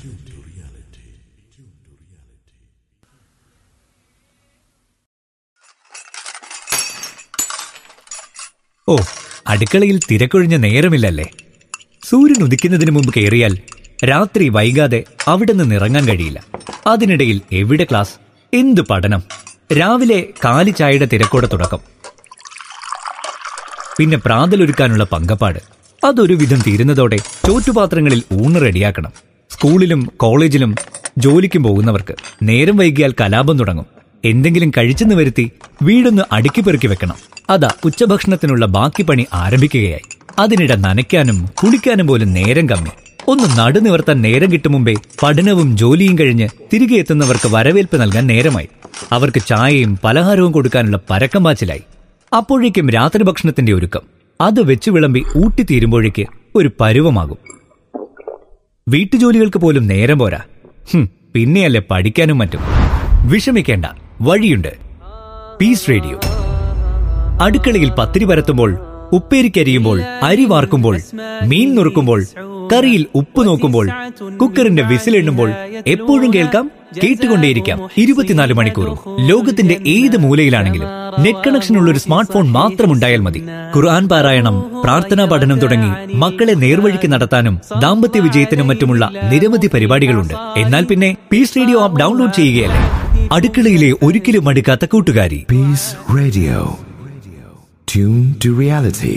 C: ഓ അടുക്കളയിൽ തിരക്കൊഴിഞ്ഞ നേരമില്ലല്ലേ സൂര്യൻ ഉദിക്കുന്നതിന് മുമ്പ് കയറിയാൽ രാത്രി വൈകാതെ അവിടെ നിന്ന് ഇറങ്ങാൻ കഴിയില്ല അതിനിടയിൽ എവിടെ ക്ലാസ് എന്ത് പഠനം രാവിലെ കാലി ചായയുടെ തിരക്കോടെ തുടക്കം പിന്നെ പ്രാതലൊരുക്കാനുള്ള പങ്കപ്പാട് അതൊരു വിധം തീരുന്നതോടെ ചോറ്റുപാത്രങ്ങളിൽ ഊണ് റെഡിയാക്കണം സ്കൂളിലും കോളേജിലും ജോലിക്കും പോകുന്നവർക്ക് നേരം വൈകിയാൽ കലാപം തുടങ്ങും എന്തെങ്കിലും കഴിച്ചെന്ന് വരുത്തി വീടൊന്ന് അടുക്കി പെറുക്കി വെക്കണം അതാ ഉച്ചഭക്ഷണത്തിനുള്ള ബാക്കി പണി ആരംഭിക്കുകയായി അതിനിടെ നനയ്ക്കാനും കുളിക്കാനും പോലും നേരം കമ്മി ഒന്ന് നടുനിവർത്താൻ നേരം കിട്ടും മുമ്പേ പഠനവും ജോലിയും കഴിഞ്ഞ് തിരികെ എത്തുന്നവർക്ക് വരവേൽപ്പ് നൽകാൻ നേരമായി അവർക്ക് ചായയും പലഹാരവും കൊടുക്കാനുള്ള പരക്കം പാച്ചിലായി അപ്പോഴേക്കും രാത്രി ഭക്ഷണത്തിന്റെ ഒരുക്കം അത് വെച്ച് വിളമ്പി ഊട്ടിത്തീരുമ്പോഴേക്ക് ഒരു പരുവമാകും വീട്ടുജോലികൾക്ക് പോലും നേരം പോരാ ഹും, പിന്നെയല്ലേ പഠിക്കാനും മറ്റും വിഷമിക്കേണ്ട വഴിയുണ്ട് പീസ് റേഡിയോ അടുക്കളയിൽ പത്തിരി പരത്തുമ്പോൾ ഉപ്പേരിക്കരിയുമ്പോൾ അരി വാർക്കുമ്പോൾ മീൻ നുറുക്കുമ്പോൾ കറിയിൽ ഉപ്പ് നോക്കുമ്പോൾ കുക്കറിന്റെ വിസിലെണ്ണുമ്പോൾ എപ്പോഴും കേൾക്കാം കേട്ടുകൊണ്ടേയിരിക്കാം ഇരുപത്തിനാല് മണിക്കൂറും ലോകത്തിന്റെ ഏത് മൂലയിലാണെങ്കിലും നെറ്റ് കണക്ഷനുള്ള ഒരു സ്മാർട്ട് ഫോൺ മാത്രമുണ്ടായാൽ മതി ഖുർആൻ പാരായണം പ്രാർത്ഥനാ പഠനം തുടങ്ങി മക്കളെ നേർവഴിക്ക് നടത്താനും ദാമ്പത്യ വിജയത്തിനും മറ്റുമുള്ള നിരവധി പരിപാടികളുണ്ട് എന്നാൽ പിന്നെ പീസ് റേഡിയോ ആപ്പ് ഡൗൺലോഡ് ചെയ്യുകയല്ലേ അടുക്കളയിലെ ഒരിക്കലും മടുക്കാത്ത കൂട്ടുകാരി
K: Peace Radio. Tune to reality.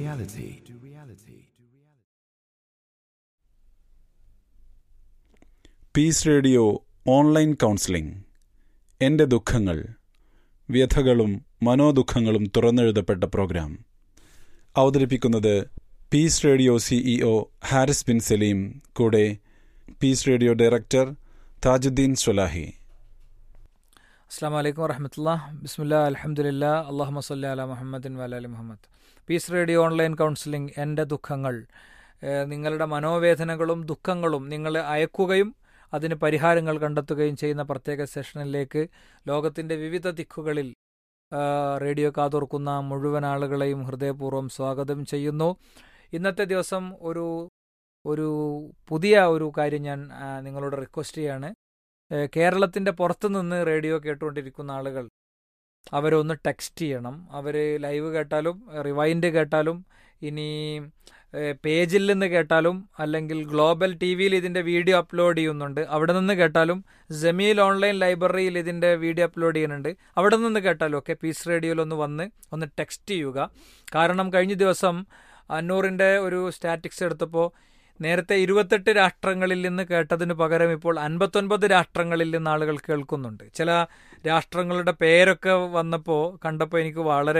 L: Peace radio online counselling എൻ്റെ ദുഃഖങ്ങൾ വ്യഥകളും മനോദുഃഖങ്ങളും തുറന്നെഴുതപ്പെട്ട പ്രോഗ്രാം അവതരിപ്പിക്കുന്നത് peace radio CEO Haris bin Saleem കൂടെ peace radio director Tajuddeen Swalahi
B: അസ്സാം വലൈക്കും വറഹമത്തുള്ള ബിസ്മില്ല അലഹമുല്ല അള്ളാഹു മസ്ലി അല മുഹമ്മദിൻ വലാലി Muhammad peace radio online counselling എൻ്റെ ദുഃഖങ്ങൾ ഏഹ് നിങ്ങളുടെ മനോവേദനകളും ദുഃഖങ്ങളും നിങ്ങൾ അയക്കുകയും അതിന് പരിഹാരങ്ങൾ കണ്ടെത്തുകയും ചെയ്യുന്ന പ്രത്യേക സെഷനിലേക്ക് ലോകത്തിൻ്റെ വിവിധ ദിക്കുകളിൽ ആ, റേഡിയോ കാതോർക്കുന്ന മുഴുവൻ ആളുകളെയും ഹൃദയപൂർവ്വം സ്വാഗതം ചെയ്യുന്നു ഇന്നത്തെ ദിവസം ഒരു ഒരു പുതിയ ഒരു കാര്യം ഞാൻ ആ, നിങ്ങളോട് റിക്വസ്റ്റ് ചെയ്യാണ് ഏഹ് കേരളത്തിൻ്റെ പുറത്തു നിന്ന് റേഡിയോ കേട്ടുകൊണ്ടിരിക്കുന്ന ആളുകൾ അവരൊന്ന് ടെക്സ്റ്റ് ചെയ്യണം അവർ ലൈവ് കേട്ടാലും റിവൈൻഡ് കേട്ടാലും ഇനി ഏഹ് പേജിൽ നിന്ന് കേട്ടാലും അല്ലെങ്കിൽ ഗ്ലോബൽ ടി വിയിൽ ഇതിൻ്റെ വീഡിയോ അപ്ലോഡ് ചെയ്യുന്നുണ്ട് അവിടെ നിന്ന് കേട്ടാലും ജമീൽ ഓൺലൈൻ ലൈബ്രറിയിൽ ഇതിൻ്റെ വീഡിയോ അപ്ലോഡ് ചെയ്യുന്നുണ്ട് അവിടെ നിന്ന് കേട്ടാലും ഒക്കെ പീസ് റേഡിയോയിൽ ഒന്ന് വന്ന് ഒന്ന് ടെക്സ്റ്റ് ചെയ്യുക കാരണം കഴിഞ്ഞ ദിവസം അന്നൂറിൻ്റെ ഒരു സ്റ്റാറ്റിക്സ് എടുത്തപ്പോൾ നേരത്തെ ഇരുപത്തെട്ട് രാഷ്ട്രങ്ങളിൽ നിന്ന് കേട്ടതിന് പകരം ഇപ്പോൾ അൻപത്തൊൻപത് രാഷ്ട്രങ്ങളിൽ നിന്ന് ആളുകൾ കേൾക്കുന്നുണ്ട് ചില രാഷ്ട്രങ്ങളുടെ പേരൊക്കെ വന്നപ്പോൾ കണ്ടപ്പോൾ എനിക്ക് വളരെ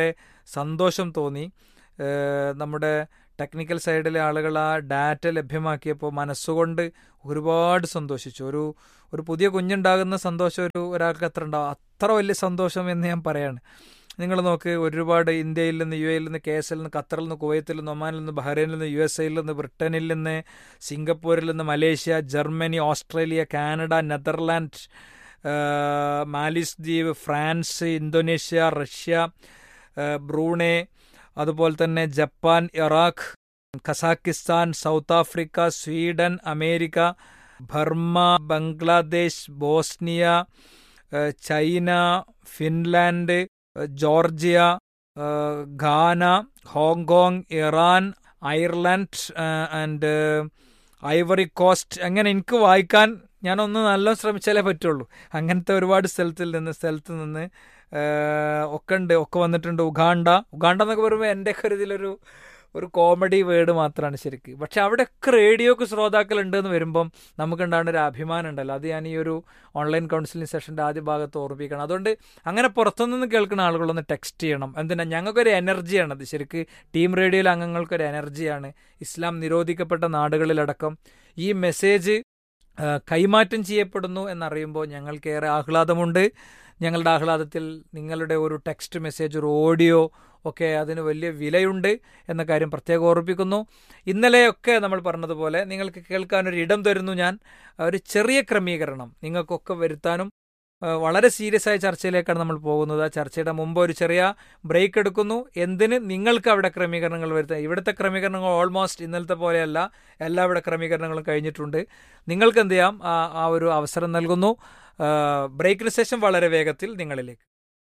B: സന്തോഷം തോന്നി ഏഹ് നമ്മുടെ ടെക്നിക്കൽ സൈഡിലെ ആളുകൾ ആ ഡാറ്റ ലഭ്യമാക്കിയപ്പോൾ മനസ്സുകൊണ്ട് ഒരുപാട് സന്തോഷിച്ചു ഒരു ഒരു പുതിയ കുഞ്ഞുണ്ടാകുന്ന സന്തോഷം ഒരു ഒരാൾക്ക് എത്ര ഉണ്ടാവും അത്ര വലിയ സന്തോഷം എന്ന് ഞാൻ പറയാണ് നിങ്ങൾ നോക്ക് ഒരുപാട് ഇന്ത്യയിൽ നിന്ന് യു എയിൽ നിന്ന് കെ എസിൽ നിന്ന് ഖത്തറിൽ നിന്ന് കുവൈത്തിൽ നിന്ന് ഒമാനിൽ നിന്ന് ബഹ്റൈനിൽ നിന്ന് യു എസ് എയിൽ നിന്ന് ബ്രിട്ടനിൽ നിന്ന് സിംഗപ്പൂരിൽ നിന്ന് Malaysia Germany Australia Canada Netherland ഏഹ് മാലിസ് ദ്വീപ് ഫ്രാൻസ് ഇന്തോനേഷ്യ റഷ്യ ഏഹ് ബ്രൂണെ അതുപോലെ തന്നെ Japan Iraq Kazakhstan South Africa Sweden America Burma Bangladesh Bosnia ഏഹ് ചൈന ഫിൻലാൻഡ് ഏഹ് ജോർജിയ ഏഹ് Ghana Hong Kong Iran Ireland and Ivory Coast അങ്ങനെ എനിക്ക് വായിക്കാൻ ഞാനൊന്ന് നല്ല ശ്രമിച്ചാലേ പറ്റുള്ളൂ അങ്ങനത്തെ ഒരുപാട് സ്ഥലത്തിൽ നിന്ന് സ്ഥലത്ത് നിന്ന് ഏഹ് ഒക്കെ ഉണ്ട് ഒക്കെ വന്നിട്ടുണ്ട് ഉഗാണ്ട ഉഗാണ്ട എന്നൊക്കെ പറയുമ്പോൾ എൻ്റെ കരുതിലൊരു ഒരു കോമഡി വേർഡ് മാത്രമാണ് ശരിക്ക് പക്ഷെ അവിടെയൊക്കെ റേഡിയോക്ക് ശ്രോതാക്കൾ എന്ന് വരുമ്പം നമുക്കുണ്ടാകുന്ന ഒരു അഭിമാനം ഉണ്ടല്ലോ അത് ഞാൻ ഈ ഒരു ഓൺലൈൻ കൗൺസിലിംഗ് സെഷൻ്റെ ആദ്യ ഭാഗത്ത് ഓർമ്മിക്കണം അതുകൊണ്ട് അങ്ങനെ പുറത്തുനിന്ന് കേൾക്കുന്ന ആളുകളൊന്ന് ടെക്സ്റ്റ് ചെയ്യണം എന്തിനാ ഞങ്ങൾക്കൊരു എനർജിയാണ് അത് ശരിക്ക് ടീം റേഡിയോയിലെ അംഗങ്ങൾക്കൊരു എനർജിയാണ് ഇസ്ലാം നിരോധിക്കപ്പെട്ട നാടുകളിലടക്കം ഈ മെസ്സേജ് ആ, കൈമാറ്റം ചെയ്യപ്പെടുന്നു എന്നറിയുമ്പോൾ ഞങ്ങൾക്കേറെ ആഹ്ലാദമുണ്ട് ഞങ്ങളുടെ ആഹ്ലാദത്തിൽ നിങ്ങളുടെ ഒരു ടെക്സ്റ്റ് മെസ്സേജ് ഒരു ഓഡിയോ ഒക്കെ അതിന് വലിയ വിലയുണ്ട് എന്ന കാര്യം പ്രത്യേകം ഓർമ്മിപ്പിക്കുന്നു ഇന്നലെയൊക്കെ നമ്മൾ പറഞ്ഞതുപോലെ നിങ്ങൾക്ക് കേൾക്കാൻ ഒരു ഇടം തരുന്നു ഞാൻ ഒരു ചെറിയ ക്രമീകരണം നിങ്ങൾക്കൊക്കെ വരുത്താനും ആ, വളരെ സീരിയസ് ആയ ചർച്ചയിലേക്കാണ് നമ്മൾ പോകുന്നത് ആ ചർച്ചയുടെ മുമ്പ് ഒരു ചെറിയ ബ്രേക്ക് എടുക്കുന്നു എന്തിന് നിങ്ങൾക്ക് അവിടെ ക്രമീകരണങ്ങൾ വരുത്താം ഇവിടുത്തെ ക്രമീകരണങ്ങൾ ഓൾമോസ്റ്റ് ഇന്നലത്തെ പോലെയല്ല എല്ലാവിടെ ക്രമീകരണങ്ങളും കഴിഞ്ഞിട്ടുണ്ട് നിങ്ങൾക്ക് എന്ത് ചെയ്യാം ആ ആ ഒരു അവസരം നൽകുന്നു ആ, ബ്രേക്കിന് ശേഷം വളരെ വേഗത്തിൽ നിങ്ങളിലേക്ക്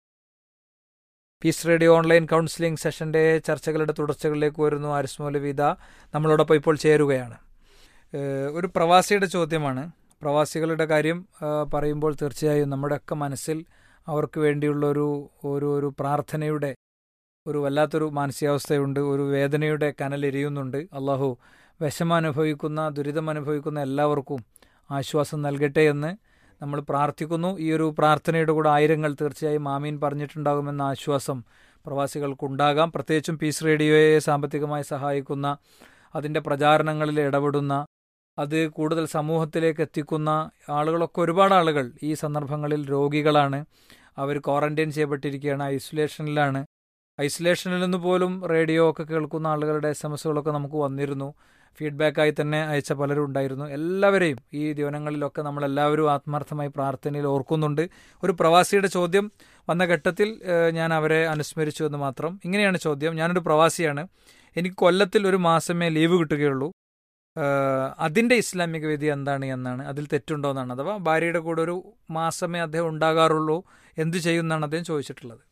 B: പീസ് റേഡിയോ ഓൺലൈൻ കൗൺസിലിംഗ് സെഷന്റെ ചർച്ചകളുടെ തുടർച്ചകളിലേക്ക് വരുന്നു ആരിസ് മൗലവീദ നമ്മളോടൊപ്പം ഇപ്പോൾ ചേരുകയാണ് ഏഹ് ഒരു പ്രവാസിയുടെ ചോദ്യമാണ് പ്രവാസികളുടെ കാര്യം ആ, പറയുമ്പോൾ തീർച്ചയായും നമ്മുടെയൊക്കെ മനസ്സിൽ അവർക്ക് വേണ്ടിയുള്ള ഒരു ഒരു ഒരു പ്രാർത്ഥനയുടെ ഒരു വല്ലാത്തൊരു മാനസികാവസ്ഥയുണ്ട് ഒരു വേദനയുടെ കനലെരിയുന്നുണ്ട് അള്ളാഹു വിഷമം അനുഭവിക്കുന്ന ദുരിതം അനുഭവിക്കുന്ന എല്ലാവർക്കും ആശ്വാസം നൽകട്ടെ എന്ന് നമ്മൾ പ്രാർത്ഥിക്കുന്നു ഈ ഒരു പ്രാർത്ഥനയുടെ കൂടെ ആയിരങ്ങൾ തീർച്ചയായും ആമീൻ പറഞ്ഞിട്ടുണ്ടാകുമെന്ന ആശ്വാസം പ്രവാസികൾക്കുണ്ടാകാം പ്രത്യേകിച്ചും പീസ് റേഡിയോയെ സാമ്പത്തികമായി സഹായിക്കുന്ന അതിൻ്റെ പ്രചാരണങ്ങളിൽ ഇടപെടുന്ന അത് കൂടുതൽ സമൂഹത്തിലേക്ക് എത്തിക്കുന്ന ആളുകളൊക്കെ ഒരുപാട് ആളുകൾ ഈ സന്ദർഭങ്ങളിൽ രോഗികളാണ് അവർ ക്വാറന്റൈൻ ചെയ്യപ്പെട്ടിരിക്കുകയാണ് ഐസൊലേഷനിലാണ് ഐസൊലേഷനിൽ നിന്ന് പോലും റേഡിയോ ഒക്കെ കേൾക്കുന്ന ആളുകളുടെ എസ് എം എസുകളൊക്കെ നമുക്ക് വന്നിരുന്നു ഫീഡ്ബാക്കായി തന്നെ അയച്ച പലരും ഉണ്ടായിരുന്നു എല്ലാവരെയും ഈ ദിവനങ്ങളിലൊക്കെ നമ്മളെല്ലാവരും ആത്മാർത്ഥമായി പ്രാർത്ഥനയിൽ ഓർക്കുന്നുണ്ട് ഒരു പ്രവാസിയുടെ ചോദ്യം വന്ന ഘട്ടത്തിൽ ഏഹ്, ഞാൻ അവരെ അനുസ്മരിച്ചു എന്ന് മാത്രം ഇങ്ങനെയാണ് ചോദ്യം ഞാനൊരു പ്രവാസിയാണ് എനിക്ക് കൊല്ലത്തിൽ ഒരു മാസമേ ലീവ് കിട്ടുകയുള്ളൂ ഏഹ്, അതിൻ്റെ ഇസ്ലാമിക വിധി എന്താണ് എന്നാണ് അതിൽ തെറ്റുണ്ടോ എന്നാണ് അഥവാ ഭാര്യയുടെ കൂടെ ഒരു മാസമേ അദ്ദേഹം ഉണ്ടാകാറുള്ളൂ എന്തു ചെയ്യുമെന്നാണ് അദ്ദേഹം ചോദിച്ചിട്ടുള്ളത്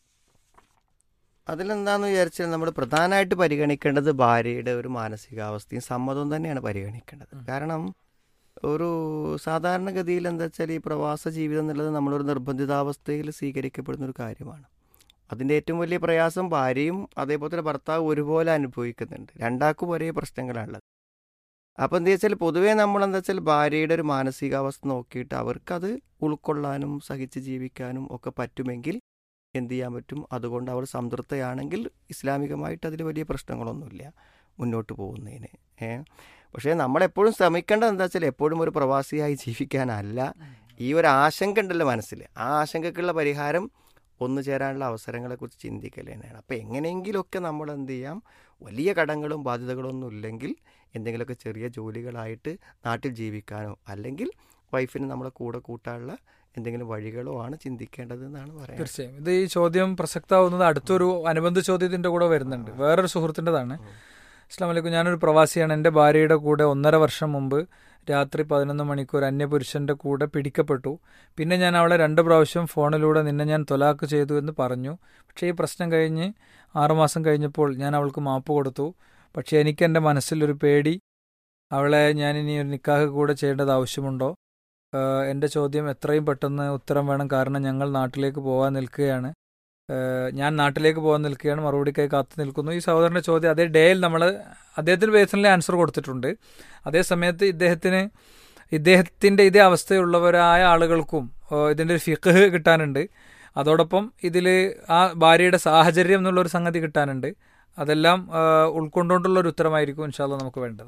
M: അതിലെന്താന്ന് വിചാരിച്ചാൽ നമ്മൾ പ്രധാനമായിട്ട് പരിഗണിക്കേണ്ടത് ഭാര്യയുടെ ഒരു മാനസികാവസ്ഥയും സമ്മതവും തന്നെയാണ് പരിഗണിക്കേണ്ടത് കാരണം ഒരു സാധാരണഗതിയിൽ എന്താ വെച്ചാൽ ഈ പ്രവാസ ജീവിതം എന്നുള്ളത് നമ്മളൊരു നിർബന്ധിതാവസ്ഥയിൽ സ്വീകരിക്കപ്പെടുന്ന ഒരു കാര്യമാണ് അതിൻ്റെ ഏറ്റവും വലിയ പ്രയാസം ഭാര്യയും അതേപോലെ തന്നെ ഭർത്താവ് ഒരുപോലെ അനുഭവിക്കുന്നുണ്ട് രണ്ടാൾക്കും ഒരേ പ്രശ്നങ്ങളാണുള്ളത് അപ്പോൾ എന്താ വെച്ചാൽ പൊതുവേ നമ്മൾ എന്താ വെച്ചാൽ ഭാര്യയുടെ ഒരു മാനസികാവസ്ഥ നോക്കിയിട്ട് അവർക്കത് ഉൾക്കൊള്ളാനും സഹിച്ച് ജീവിക്കാനും ഒക്കെ പറ്റുമെങ്കിൽ എന്ത് ചെയ്യാൻ പറ്റും അതുകൊണ്ട് അവൾ സംതൃപ്തയാണെങ്കിൽ ഇസ്ലാമികമായിട്ട് അതിൽ വലിയ പ്രശ്നങ്ങളൊന്നുമില്ല മുന്നോട്ട് പോകുന്നതിന് ഏ പക്ഷേ നമ്മളെപ്പോഴും ശ്രമിക്കേണ്ടത് എന്താ വെച്ചാൽ എപ്പോഴും ഒരു പ്രവാസിയായി ജീവിക്കാനല്ല ഈ ഒരു ആശങ്ക ഉണ്ടല്ലോ മനസ്സിൽ ആ ആശങ്കക്കുള്ള പരിഹാരം ഒന്നു ചേരാനുള്ള അവസരങ്ങളെക്കുറിച്ച് ചിന്തിക്കൽ തന്നെയാണ് അപ്പോൾ എങ്ങനെയെങ്കിലുമൊക്കെ നമ്മൾ എന്ത് ചെയ്യാം വലിയ കടങ്ങളും ബാധ്യതകളൊന്നും ഇല്ലെങ്കിൽ എന്തെങ്കിലുമൊക്കെ ചെറിയ ജോലികളായിട്ട് നാട്ടിൽ ജീവിക്കാനോ അല്ലെങ്കിൽ വൈഫിന് നമ്മളെ കൂടെ കൂട്ടാനുള്ള എന്തെങ്കിലും വഴികളോ ആണ് ചിന്തിക്കേണ്ടത് എന്നാണ് പറയുന്നത്
B: തീർച്ചയായും ഇത് ഈ ചോദ്യം പ്രസക്തമാവുന്നത് അടുത്തൊരു അനുബന്ധ ചോദ്യത്തിന്റെ കൂടെ വരുന്നുണ്ട് വേറൊരു സുഹൃത്തിൻ്റെതാണ് അസ്ലാം വലൈക്കും ഞാനൊരു പ്രവാസിയാണ് എൻ്റെ ഭാര്യയുടെ കൂടെ ഒന്നര വർഷം മുമ്പ് രാത്രി പതിനൊന്ന് മണിക്കൂർ അന്യപുരുഷന്റെ കൂടെ പിടിക്കപ്പെട്ടു പിന്നെ ഞാൻ അവളെ രണ്ട് പ്രാവശ്യം ഫോണിലൂടെ നിന്നെ ഞാൻ തൊലാക്ക് ചെയ്തു എന്ന് പറഞ്ഞു പക്ഷേ ഈ പ്രശ്നം കഴിഞ്ഞ് ആറുമാസം കഴിഞ്ഞപ്പോൾ ഞാൻ അവൾക്ക് മാപ്പ് കൊടുത്തു പക്ഷേ എനിക്ക് എൻ്റെ മനസ്സിലൊരു പേടി അവളെ ഞാൻ ഇനി ഒരു നിക്കാഹ് കൂടെ ചെയ്യേണ്ടത് ആവശ്യമുണ്ടോ ആഹ് എൻ്റെ ചോദ്യം എത്രയും പെട്ടെന്ന് ഉത്തരം വേണം കാരണം ഞങ്ങൾ നാട്ടിലേക്ക് പോകാൻ നിൽക്കുകയാണ് ആഹ് ഞാൻ നാട്ടിലേക്ക് പോകാൻ നിൽക്കുകയാണ് മറുപടിക്കായി കാത്തു നിൽക്കുന്നു ഈ സഹോദരൻ്റെ ചോദ്യം അതേ ഡേയിൽ നമ്മൾ അദ്ദേഹത്തിന് പേഴ്സണലി ആൻസർ കൊടുത്തിട്ടുണ്ട് അതേ സമയത്ത് ഇദ്ദേഹത്തിന് ഇദ്ദേഹത്തിൻ്റെ ഇതേ അവസ്ഥയുള്ളവരായ ആളുകൾക്കും ആഹ് ഇതിൻ്റെ ഒരു ഫിഖ് കിട്ടാനുണ്ട്
N: അതോടൊപ്പം ഇതിൽ ആ ഭാര്യയുടെ സാഹചര്യം എന്നുള്ളൊരു സംഗതി കിട്ടാനുണ്ട് അതെല്ലാം ആ, ഉൾക്കൊണ്ടുകൊണ്ടുള്ള ഒരു ഉത്തരമായിരിക്കും ഇൻഷാല്ല നമുക്ക് വേണ്ടത്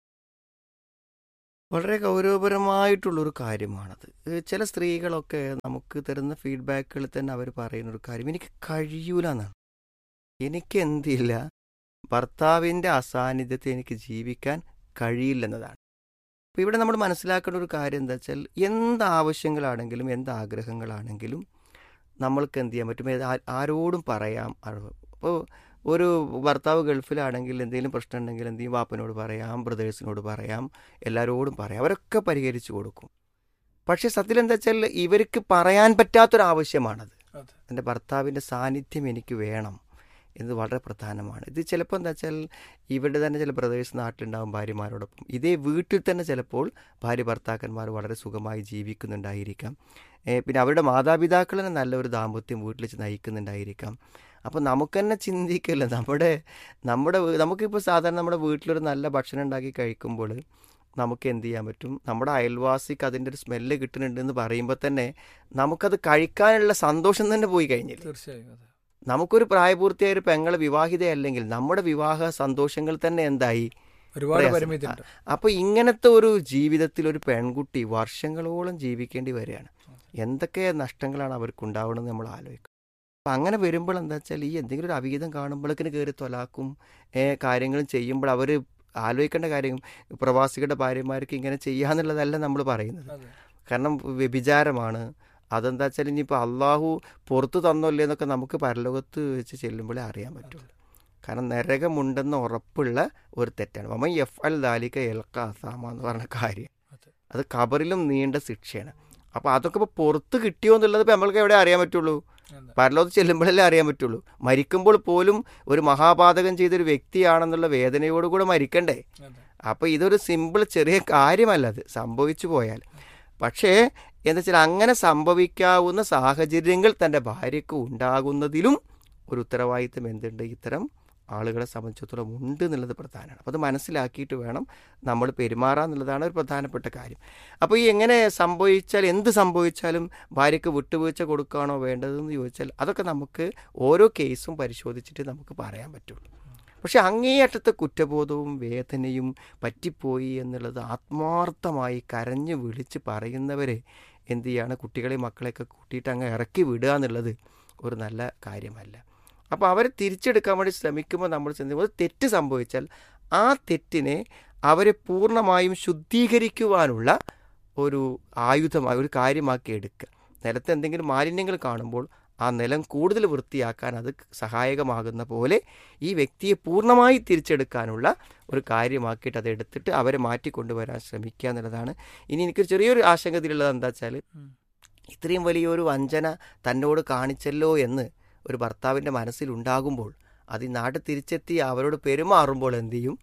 M: വളരെ ഗൗരവപരമായിട്ടുള്ളൊരു കാര്യമാണത് ഏ, ചില സ്ത്രീകളൊക്കെ നമുക്ക് തരുന്ന ഫീഡ്ബാക്കുകളിൽ തന്നെ അവർ പറയുന്ന ഒരു കാര്യം എനിക്ക് കഴിയൂല എന്നാണ് എനിക്ക് എന്തില്ല ഭർത്താവിൻ്റെ അസാന്നിധ്യത്തെ എനിക്ക് ജീവിക്കാൻ കഴിയില്ലെന്നതാണ് അപ്പോൾ ഇവിടെ നമ്മൾ മനസ്സിലാക്കേണ്ട ഒരു കാര്യം എന്താ വെച്ചാൽ എന്ത് ആവശ്യങ്ങളാണെങ്കിലും എന്ത് ആഗ്രഹങ്ങളാണെങ്കിലും നമ്മൾക്ക് എന്ത് ചെയ്യാൻ പറ്റും ഏത് ആ- ആരോടും പറയാം അപ്പോൾ ഒരു ഭർത്താവ് ഗൾഫിലാണെങ്കിൽ എന്തെങ്കിലും പ്രശ്നം ഉണ്ടെങ്കിൽ എന്ത് ചെയ്യും വാപ്പനോട് പറയാം ബ്രദേഴ്സിനോട് പറയാം എല്ലാവരോടും പറയാം അവരൊക്കെ പരിഹരിച്ചു കൊടുക്കും പക്ഷേ സത്യം എന്താ വെച്ചാൽ ഇവർക്ക് പറയാൻ പറ്റാത്തൊരാവശ്യമാണത് എൻ്റെ ഭർത്താവിൻ്റെ സാന്നിധ്യം എനിക്ക് വേണം എന്ന് വളരെ പ്രധാനമാണ് ഇത് ചിലപ്പോൾ എന്താ വെച്ചാൽ ഇവിടെ തന്നെ ചില ബ്രദേഴ്സ് നാട്ടിലുണ്ടാവും ഭാര്യമാരോടൊപ്പം ഇതേ വീട്ടിൽ തന്നെ ചിലപ്പോൾ ഭാര്യ ഭർത്താക്കന്മാർ വളരെ സുഖമായി ജീവിക്കുന്നുണ്ടായിരിക്കാം ഏ, പിന്നെ അവരുടെ മാതാപിതാക്കൾ തന്നെ നല്ലൊരു ദാമ്പത്യം വീട്ടിൽ വെച്ച് നയിക്കുന്നുണ്ടായിരിക്കാം അപ്പോൾ നമുക്ക് തന്നെ ചിന്തിക്കില്ല നമ്മുടെ നമ്മുടെ വീ- നമുക്കിപ്പോൾ സാധാരണ നമ്മുടെ വീട്ടിലൊരു നല്ല ഭക്ഷണം ഉണ്ടാക്കി കഴിക്കുമ്പോൾ നമുക്ക് എന്ത് ചെയ്യാൻ പറ്റും നമ്മുടെ അയൽവാസിക്ക് അതിൻ്റെ ഒരു സ്മെല്ല് കിട്ടുന്നുണ്ട് എന്ന് പറയുമ്പോൾ തന്നെ നമുക്കത് കഴിക്കാനുള്ള സന്തോഷം തന്നെ പോയി കഴിഞ്ഞില്ല
N: തീർച്ചയായും അതെ
M: നമുക്കൊരു പ്രായപൂർത്തിയായ ഒരു പെങ്ങൾ വിവാഹിതയല്ലെങ്കിൽ നമ്മുടെ വിവാഹ സന്തോഷങ്ങൾ തന്നെ എന്തായി
N: ഒരുപാട്
M: പ്രയാസം.
N: പരിമിതിയുണ്ട്.
M: ആ, അപ്പൊ ഇങ്ങനത്തെ ഒരു ജീവിതത്തിൽ ഒരു പെൺകുട്ടി വർഷങ്ങളോളം ജീവിക്കേണ്ടി വരികയാണ് എന്തൊക്കെ നഷ്ടങ്ങളാണ് അവർക്ക് ഉണ്ടാവുന്നത് നമ്മൾ ആലോചിക്കും അപ്പൊ അങ്ങനെ വരുമ്പോൾ എന്താ വെച്ചാൽ ഈ എന്തെങ്കിലും ഒരു അവിഹിതം കാണുമ്പോഴേക്കിന് കയറി തൊലാക്കും ഏ, കാര്യങ്ങളും ചെയ്യുമ്പോൾ അവർ ആലോചിക്കേണ്ട കാര്യം പ്രവാസികളുടെ ഭാര്യമാർക്ക് ഇങ്ങനെ ചെയ്യാന്നുള്ളതല്ല നമ്മൾ പറയുന്നത് കാരണം വ്യഭിചാരമാണ് അതെന്താ വെച്ചാൽ ഇനിയിപ്പോൾ അള്ളാഹു പുറത്തു തന്നല്ലേ എന്നൊക്കെ നമുക്ക് പരലോകത്ത് വെച്ച് ചെല്ലുമ്പോഴേ അറിയാൻ പറ്റുള്ളൂ കാരണം നരകമുണ്ടെന്ന് ഉറപ്പുള്ള ഒരു തെറ്റാണ് മമ എഫ് അൽ ദാലിക എൽക്ക അസാമ എന്ന് പറഞ്ഞ കാര്യം അത് ഖബറിലും നീണ്ട ശിക്ഷയാണ് അപ്പോൾ അതൊക്കെ ഇപ്പോൾ പുറത്ത് കിട്ടിയോ എന്നുള്ളത് ഇപ്പോൾ നമ്മൾക്ക് എവിടെ അറിയാൻ പറ്റുള്ളൂ പരലോകത്ത് ചെല്ലുമ്പോഴല്ലേ അറിയാൻ പറ്റുള്ളൂ മരിക്കുമ്പോൾ പോലും ഒരു മഹാപാതകം ചെയ്തൊരു വ്യക്തിയാണെന്നുള്ള വേദനയോടുകൂടെ മരിക്കണ്ടേ അപ്പോൾ ഇതൊരു സിമ്പിൾ ചെറിയ കാര്യമല്ല അത് സംഭവിച്ചു പോയാൽ പക്ഷേ എന്താ വെച്ചാൽ അങ്ങനെ സംഭവിക്കാവുന്ന സാഹചര്യങ്ങൾ തൻ്റെ ഭാര്യയ്ക്ക് ഉണ്ടാകുന്നതിലും ഒരു ഉത്തരവാദിത്തം എന്തുണ്ട് ഇത്തരം ആളുകളെ സംബന്ധിച്ചിടത്തോളം ഉണ്ട് എന്നുള്ളത് പ്രധാനമാണ് അപ്പോൾ അത് മനസ്സിലാക്കിയിട്ട് വേണം നമ്മൾ പെരുമാറുക എന്നുള്ളതാണ് ഒരു പ്രധാനപ്പെട്ട കാര്യം അപ്പോൾ ഈ എങ്ങനെ സംഭവിച്ചാൽ എന്ത് സംഭവിച്ചാലും ഭാര്യയ്ക്ക് വിട്ടുവീഴ്ച കൊടുക്കുകയാണോ വേണ്ടതെന്ന് ചോദിച്ചാൽ അതൊക്കെ നമുക്ക് ഓരോ കേസും പരിശോധിച്ചിട്ട് നമുക്ക് പറയാൻ പറ്റുള്ളൂ പക്ഷെ അങ്ങേയറ്റത്തെ കുറ്റബോധവും വേദനയും പറ്റിപ്പോയി എന്നുള്ളത് ആത്മാർത്ഥമായി കരഞ്ഞ് വിളിച്ച് പറയുന്നവരെ എന്ത് ചെയ്യാണ് കുട്ടികളെ മക്കളെയൊക്കെ കൂട്ടിയിട്ട് അങ്ങ് ഇറക്കി വിടുക എന്നുള്ളത് ഒരു നല്ല കാര്യമല്ല അപ്പോൾ അവരെ തിരിച്ചെടുക്കാൻ വേണ്ടി ശ്രമിക്കുമ്പോൾ നമ്മൾ ചിന്തിക്കുമ്പോൾ ഒരു തെറ്റ് സംഭവിച്ചാൽ ആ തെറ്റിനെ അവരെ പൂർണ്ണമായും ശുദ്ധീകരിക്കുവാനുള്ള ഒരു ആയുധമായി ഒരു കാര്യമാക്കി എടുക്കുക നിലത്ത് എന്തെങ്കിലും മാലിന്യങ്ങൾ കാണുമ്പോൾ ആ നിലം കൂടുതൽ വൃത്തിയാക്കാൻ അത് സഹായകമാകുന്ന പോലെ ഈ വ്യക്തിയെ പൂർണ്ണമായി തിരിച്ചെടുക്കാനുള്ള ഒരു കാര്യമാക്കിയിട്ട് അത് എടുത്തിട്ട് അവരെ മാറ്റിക്കൊണ്ടുവരാൻ ശ്രമിക്കുക എന്നുള്ളതാണ് ഇനി എനിക്ക് ചെറിയൊരു ആശങ്ക ഇതിലുള്ളത് എന്താ വെച്ചാൽ ഇത്രയും വലിയൊരു വഞ്ചന തന്നോട് കാണിച്ചല്ലോ എന്ന് ഒരു ഭർത്താവിൻ്റെ മനസ്സിലുണ്ടാകുമ്പോൾ അത് ഈ നാട്ടിൽ തിരിച്ചെത്തി അവരോട് പെരുമാറുമ്പോൾ എന്ത് ചെയ്യും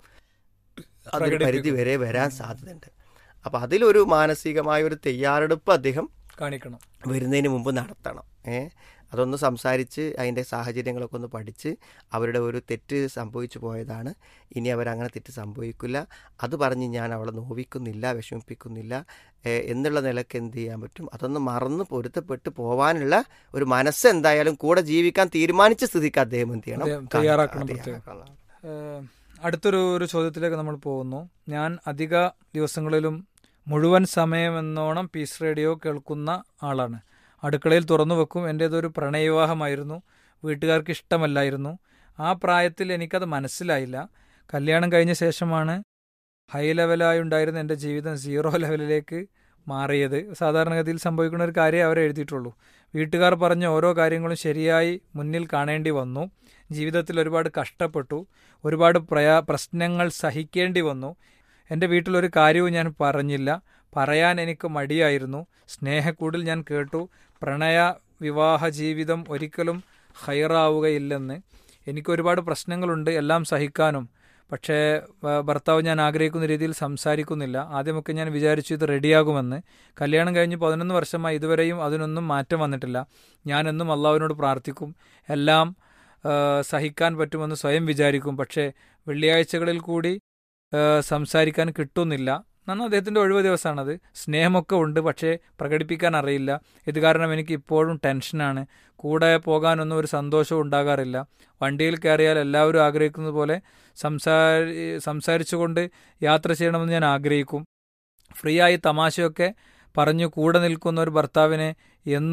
M: അതൊരു പരിധി വരെ വരാൻ സാധ്യതയുണ്ട് അപ്പോൾ അതിലൊരു മാനസികമായ ഒരു തയ്യാറെടുപ്പ് അദ്ദേഹം
N: കാണിക്കണം
M: വരുന്നതിന് മുമ്പ് നടത്തണം ഏ അതൊന്ന് സംസാരിച്ച് അതിൻ്റെ സാഹചര്യങ്ങളൊക്കെ ഒന്ന് പഠിച്ച് അവരുടെ ഒരു തെറ്റ് സംഭവിച്ചു പോയതാണ് ഇനി അവരങ്ങനെ തെറ്റ് സംഭവിക്കില്ല അത് പറഞ്ഞ് ഞാൻ അവളെ നോവിക്കുന്നില്ല വിഷമിപ്പിക്കുന്നില്ല ഏ, എന്നുള്ള നിലക്ക് എന്ത് ചെയ്യാൻ പറ്റും അതൊന്ന് മറന്ന് പൊരുത്തപ്പെട്ട് പോകാനുള്ള ഒരു മനസ്സ് എന്തായാലും കൂടെ ജീവിക്കാൻ തീരുമാനിച്ച സ്ഥിതിക്ക് അദ്ദേഹം എന്ത് ചെയ്യണം
N: അദ്ദേഹം തയ്യാറാക്കണം
M: കാണിക്കണം.
N: പ്രത്യേകം ഏഹ് അടുത്തൊരു ഒരു ചോദ്യത്തിലേക്ക് നമ്മൾ പോകുന്നു ഞാൻ അധിക ദിവസങ്ങളിലും മുഴുവൻ സമയം എന്നോണം പീസ് റേഡിയോ കേൾക്കുന്ന ആളാണ് അടുക്കളയിൽ തുറന്നു വെക്കും എൻ്റേതൊരു പ്രണയവിവാഹമായിരുന്നു വീട്ടുകാർക്ക് ഇഷ്ടമല്ലായിരുന്നു ആ പ്രായത്തിൽ എനിക്കത് മനസ്സിലായില്ല കല്യാണം കഴിഞ്ഞ ശേഷമാണ് ഹൈ ലെവലായി ഉണ്ടായിരുന്ന എൻ്റെ ജീവിതം സീറോ ലെവലിലേക്ക് മാറിയത് സാധാരണഗതിയിൽ സംഭവിക്കുന്ന ഒരു കാര്യം അവരെ എഴുതിയിട്ടുള്ളൂ വീട്ടുകാർ പറഞ്ഞ ഓരോ കാര്യങ്ങളും ശരിയായി മുന്നിൽ കാണേണ്ടി വന്നു ജീവിതത്തിൽ ഒരുപാട് കഷ്ടപ്പെട്ടു ഒരുപാട് പ്രയാ പ്രശ്നങ്ങൾ സഹിക്കേണ്ടി വന്നു എൻ്റെ വീട്ടിലൊരു കാര്യവും ഞാൻ പറഞ്ഞില്ല പറയാൻ എനിക്ക് മടിയായിരുന്നു സ്നേഹക്കൂടിൽ ഞാൻ കേട്ടു പ്രണയ വിവാഹ ജീവിതം ഒരിക്കലും ഹൈറാവുകയില്ലെന്ന് എനിക്ക് ഒരുപാട് പ്രശ്നങ്ങളുണ്ട് എല്ലാം സഹിക്കാനും പക്ഷേ ഭ- ഭർത്താവ് ഞാൻ ആഗ്രഹിക്കുന്ന രീതിയിൽ സംസാരിക്കുന്നില്ല ആദ്യമൊക്കെ ഞാൻ വിചാരിച്ചു ഇത് റെഡിയാകുമെന്ന് കല്യാണം കഴിഞ്ഞ് പതിനൊന്ന് വർഷമായി ഇതുവരെയും അതിനൊന്നും മാറ്റം വന്നിട്ടില്ല ഞാൻ എന്നും അള്ളാഹുവിനോട് പ്രാർത്ഥിക്കും എല്ലാം ആ, സഹിക്കാൻ പറ്റുമെന്ന് സ്വയം വിചാരിക്കും പക്ഷേ വെള്ളിയാഴ്ചകളിൽ കൂടി ആ, സംസാരിക്കാൻ കിട്ടുന്നില്ല എന്നാൽ അദ്ദേഹത്തിൻ്റെ ഒഴിവ് ദിവസമാണത് സ്നേഹമൊക്കെ ഉണ്ട് പക്ഷേ പ്രകടിപ്പിക്കാൻ അറിയില്ല ഇത് കാരണം എനിക്ക് ഇപ്പോഴും ടെൻഷനാണ് കൂടെ പോകാനൊന്നും ഒരു സന്തോഷവും ഉണ്ടാകാറില്ല വണ്ടിയിൽ കയറിയാൽ എല്ലാവരും ആഗ്രഹിക്കുന്നത് പോലെ സംസാരി സംസാരിച്ചുകൊണ്ട് യാത്ര ചെയ്യണമെന്ന് ഞാൻ ആഗ്രഹിക്കും ഫ്രീ ആയി തമാശയൊക്കെ പറഞ്ഞു കൂടെ നിൽക്കുന്ന ഒരു ഭർത്താവിനെ എന്നും